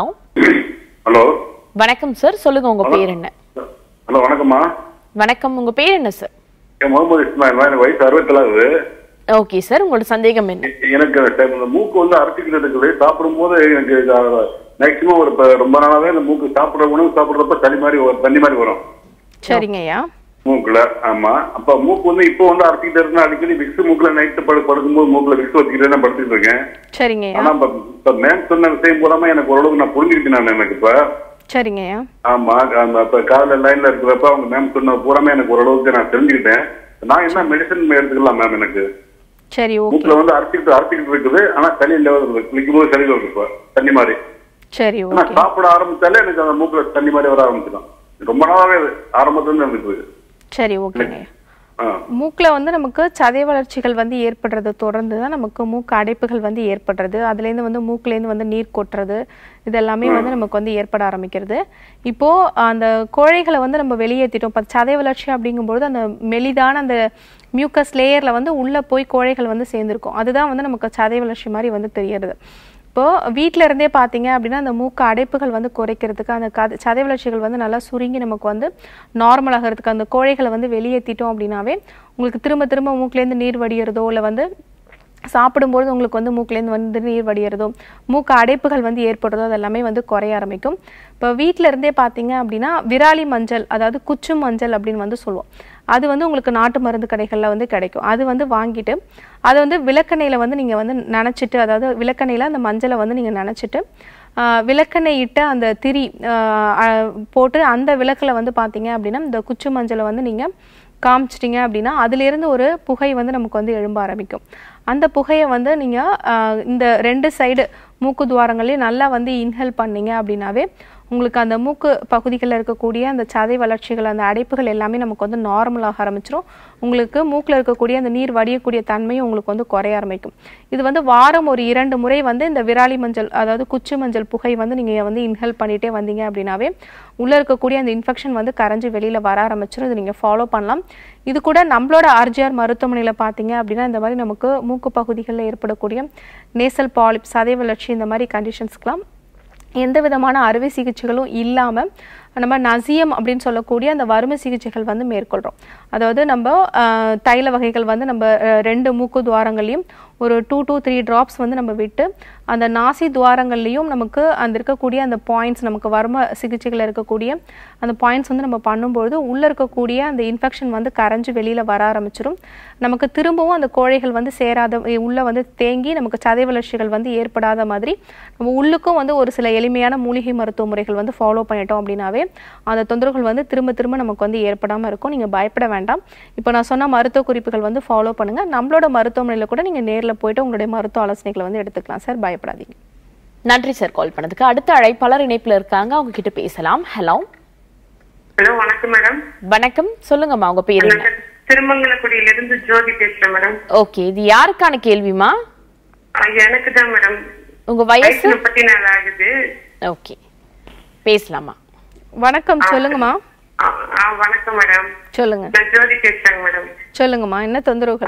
ஹலோ வணக்கம் சார் சொல்லுங்க உங்க பேர் என்ன ஹலோ வணக்கம்மா வணக்கம் உங்க பேர் என்ன சார் என் முகமது இஸ்மாயில் எனக்கு வயசு அறுபத்தேழாவது ஓகே சார் உங்களோட சந்தேகம் என்ன எனக்கு அந்த இந்த மூக்கு வந்து அரைச்சிக்கிட்டு இருக்குது சாப்பிடும்போது எனக்கு மேக்சிமம் ஒரு இப்ப ரொம்ப நாளாவே இந்த மூக்கு சாப்பிடுற உணவு சாப்பிடுறப்ப தண்ணி மாதிரி வரும், தண்ணி மாதிரி வரும் சரிங்க ஐயா மூக்குல ஆமா அப்ப மூக்கு வந்து இப்போ வந்து அரைச்சிக்கிட்டு இருக்குன்னா அடிக்கடி விக்ஸ் மூக்குல நைட்டு படு படுக்கும்போது மூக்குல விக்ஸ் வச்சுக்கிட்டே நான் படுத்துட்டு இருக்கேன் சரிங்க ஐயா ஆனா இப்ப இப்ப மேம் சொன்ன விஷயம் பூராம எனக்கு ஓரளவுக்கு நான் புரிஞ்சுக்கிட்டேன் நான் எனக்கு இப்ப சரிங்க ஐயா ஆமா அந்த இப்ப காலைல லைன்ல இருக்கிறப்ப அவங்க மேம் சொன்ன பூராமே எனக்கு ஓரளவுக்கு நான் தெரிஞ்சுக்கிட்டேன் நான் என்ன மெடிசன் எடுத்துக்கலாம் மேம் எனக்கு சரி ஓகே மூக்குல வந்து அரைச்சிக்கிட்டு அரைச்சிக்கிட்டு இருக்குது ஆனா தண்ணி லெவல் குளிக்கும் போது சளி வருது இப்ப தண்ணி மாதிரி சரி ஆனா ஓகே சாப்பிட ஆரம்பிச்சாலே எனக்கு அந்த மூக்குல தண்ணி மாதிரி வர ஆரம்பிச்சிடும் ரொம்ப நாளாவே அது ஆரம்பத்துல இருந்து இருக்குது சரி ஓகேங்க ஐயா ஆ மூக்கில் வந்து நமக்கு சதை வளர்ச்சிகள் வந்து ஏற்படுறது தொடர்ந்து தான் நமக்கு மூக்கு அடைப்புகள் வந்து ஏற்படுறது அதுலேருந்து வந்து மூக்குலேருந்து வந்து நீர் கொட்டுறது இதெல்லாமே வந்து நமக்கு வந்து ஏற்பட ஆரம்பிக்கிறது இப்போ அந்த கோழைகளை வந்து நம்ம வெளியேற்றிட்டோம் இப்போ சதை வளர்ச்சி அப்படிங்கும்போது அந்த மெலிதான அந்த மியூக்கஸ் லேயரில் வந்து உள்ளே போய் கோழைகள் வந்து சேர்ந்துருக்கும் அதுதான் வந்து நமக்கு சதை வளர்ச்சி மாதிரி வந்து தெரியறது இப்போ வீட்ல இருந்தே பார்த்தீங்க அப்படின்னா அந்த மூக்கு அடைப்புகள் வந்து குறைக்கிறதுக்கு அந்த கத சதை வளர்ச்சிகள் வந்து நல்லா சுருங்கி நமக்கு வந்து நார்மல் ஆகிறதுக்கு அந்த கோழைகளை வந்து வெளியேற்றிட்டோம் அப்படின்னாவே உங்களுக்கு திரும்ப திரும்ப மூக்குலேருந்து நீர் வடிகிறதோ இல்லை வந்து சாப்பிடும்போது உங்களுக்கு வந்து மூக்குலேருந்து வந்து நீர் வடிகிறதோ மூக்கு அடைப்புகள் வந்து ஏற்படுறதோ அது எல்லாமே வந்து குறைய ஆரம்பிக்கும் இப்போ வீட்டில இருந்தே பார்த்தீங்க அப்படின்னா விராலி மஞ்சள் அதாவது குச்சு மஞ்சள் அப்படின்னு வந்து சொல்லுவோம் அது வந்து உங்களுக்கு நாட்டு மருந்து கடைகளில் வந்து கிடைக்கும் அது வந்து வாங்கிட்டு அதை வந்து விளக்கெண்ணெயில் வந்து நீங்கள் வந்து நனைச்சிட்டு அதாவது விளக்கெண்ணெயில் அந்த மஞ்சளை வந்து நீங்கள் நனைச்சிட்டு ஆஹ் விளக்கெண்ணெய் இட்ட அந்த திரி ஆஹ் அஹ் போட்டு அந்த விளக்கில் வந்து பார்த்தீங்க அப்படின்னா இந்த குச்சு மஞ்சளை வந்து நீங்கள் காமிச்சிட்டிங்க அப்படின்னா அதிலிருந்து ஒரு புகை வந்து நமக்கு வந்து எழும்ப ஆரம்பிக்கும் அந்த புகையை வந்து நீங்கள் இந்த ரெண்டு சைடு மூக்கு துவாரங்களையும் நல்லா வந்து இன்ஹேல் பண்ணீங்க அப்படின்னாவே உங்களுக்கு அந்த மூக்கு பகுதிகளில் இருக்கக்கூடிய அந்த சதை வளர்ச்சிகள் அந்த அடைப்புகள் எல்லாமே நமக்கு வந்து நார்மலாக ஆரம்பிச்சிரும் உங்களுக்கு மூக்கில் இருக்கக்கூடிய அந்த நீர் வடியக்கூடிய தன்மையும் உங்களுக்கு வந்து குறைய ஆரம்பிக்கும் இது வந்து வாரம் ஒரு இரண்டு முறை வந்து இந்த விராலி மஞ்சள் அதாவது குச்சி மஞ்சள் புகை வந்து நீங்கள் வந்து இன்ஹேல் பண்ணிட்டே வந்தீங்க அப்படின்னாவே உள்ளே இருக்கக்கூடிய அந்த இன்ஃபெக்ஷன் வந்து கரைஞ்சு வெளியில் வர ஆரம்பிச்சிடும் இது நீங்கள் ஃபாலோ பண்ணலாம் இது கூட நம்மளோட ஆர்ஜிஆர் மருத்துவமனையில் பார்த்தீங்க அப்படின்னா இந்த மாதிரி நமக்கு மூக்கு பகுதிகளில் ஏற்படக்கூடிய நேசல் பாலிப் சதை வளர்ச்சி இந்த மாதிரி கண்டிஷன்ஸ்க்கெலாம் எந்த விதமான அறுவை சிகிச்சைகளும் இல்லாமல் நம்ம நசியம் அப்படின்னு சொல்லக்கூடிய அந்த வறுமை சிகிச்சைகள் வந்து மேற்கொள்கிறோம் அதாவது நம்ம ஆஹ், தைல வகைகள் வந்து நம்ம அஹ், ரெண்டு மூக்கு துவாரங்களையும் ஒரு டூ டூ த்ரீ ட்ராப்ஸ் வந்து நம்ம விட்டு அந்த நாசி துவாரங்கள்லையும் நமக்கு அந்த இருக்கக்கூடிய அந்த பாயிண்ட்ஸ் நமக்கு வர்ம சிகிச்சைகள் இருக்கக்கூடிய அந்த பாயிண்ட்ஸ் வந்து நம்ம பண்ணும்பொழுது உள்ளே இருக்கக்கூடிய அந்த இன்ஃபெக்ஷன் வந்து கரைஞ்சு வெளியில் வர ஆரம்பிச்சிடும் நமக்கு திரும்பவும் அந்த கோழைகள் வந்து சேராத உள்ளே வந்து தேங்கி நமக்கு சதை வளர்ச்சிகள் வந்து ஏற்படாத மாதிரி நம்ம உள்ளுக்கும் வந்து ஒரு சில எளிமையான மூலிகை மருத்துவ முறைகள் வந்து ஃபாலோ பண்ணிட்டோம் அப்படின்னாவே அந்த தொந்தரவுகள் வந்து திரும்ப திரும்ப நமக்கு வந்து ஏற்படாமல் இருக்கும் நீங்கள் பயப்பட வேண்டாம் இப்போ நான் சொன்ன மருத்துவ குறிப்புகள் வந்து ஃபாலோ பண்ணுங்கள் நம்மளோட மருத்துவமனையில் கூட நீங்கள் நேரில் போயிட்டு உங்களுடைய மருத்துவ ஆலோசனைகளை வந்து எடுத்துக்கலாம் சார் பயப்படாதீங்க நன்றி சார் கால் பண்ணதுக்கு அடுத்த அழைப்பாளர் இணைப்புல இருக்காங்க அவங்க கிட்ட பேசலாம் ஹலோ ஹலோ வணக்கம் மேடம் வணக்கம் சொல்லுங்கம்மா உங்க பேர் என்ன திருமங்கலக்குடியில இருந்து ஜோதி பேசுறேன் மேடம் ஓகே இது யாருக்கான கேள்விமா எனக்கு தான் மேடம் உங்க வயசு வயசு முப்பத்தி நாலு ஆகுது ஓகே பேசலாமா வணக்கம் சொல்லுங்கம்மா ஆ, ஆ, வணக்கம் மேடம் சொல்லுங்க நான் ஜோதி பேசுறேங்க மேடம் சொல்லுங்கம்மா என்ன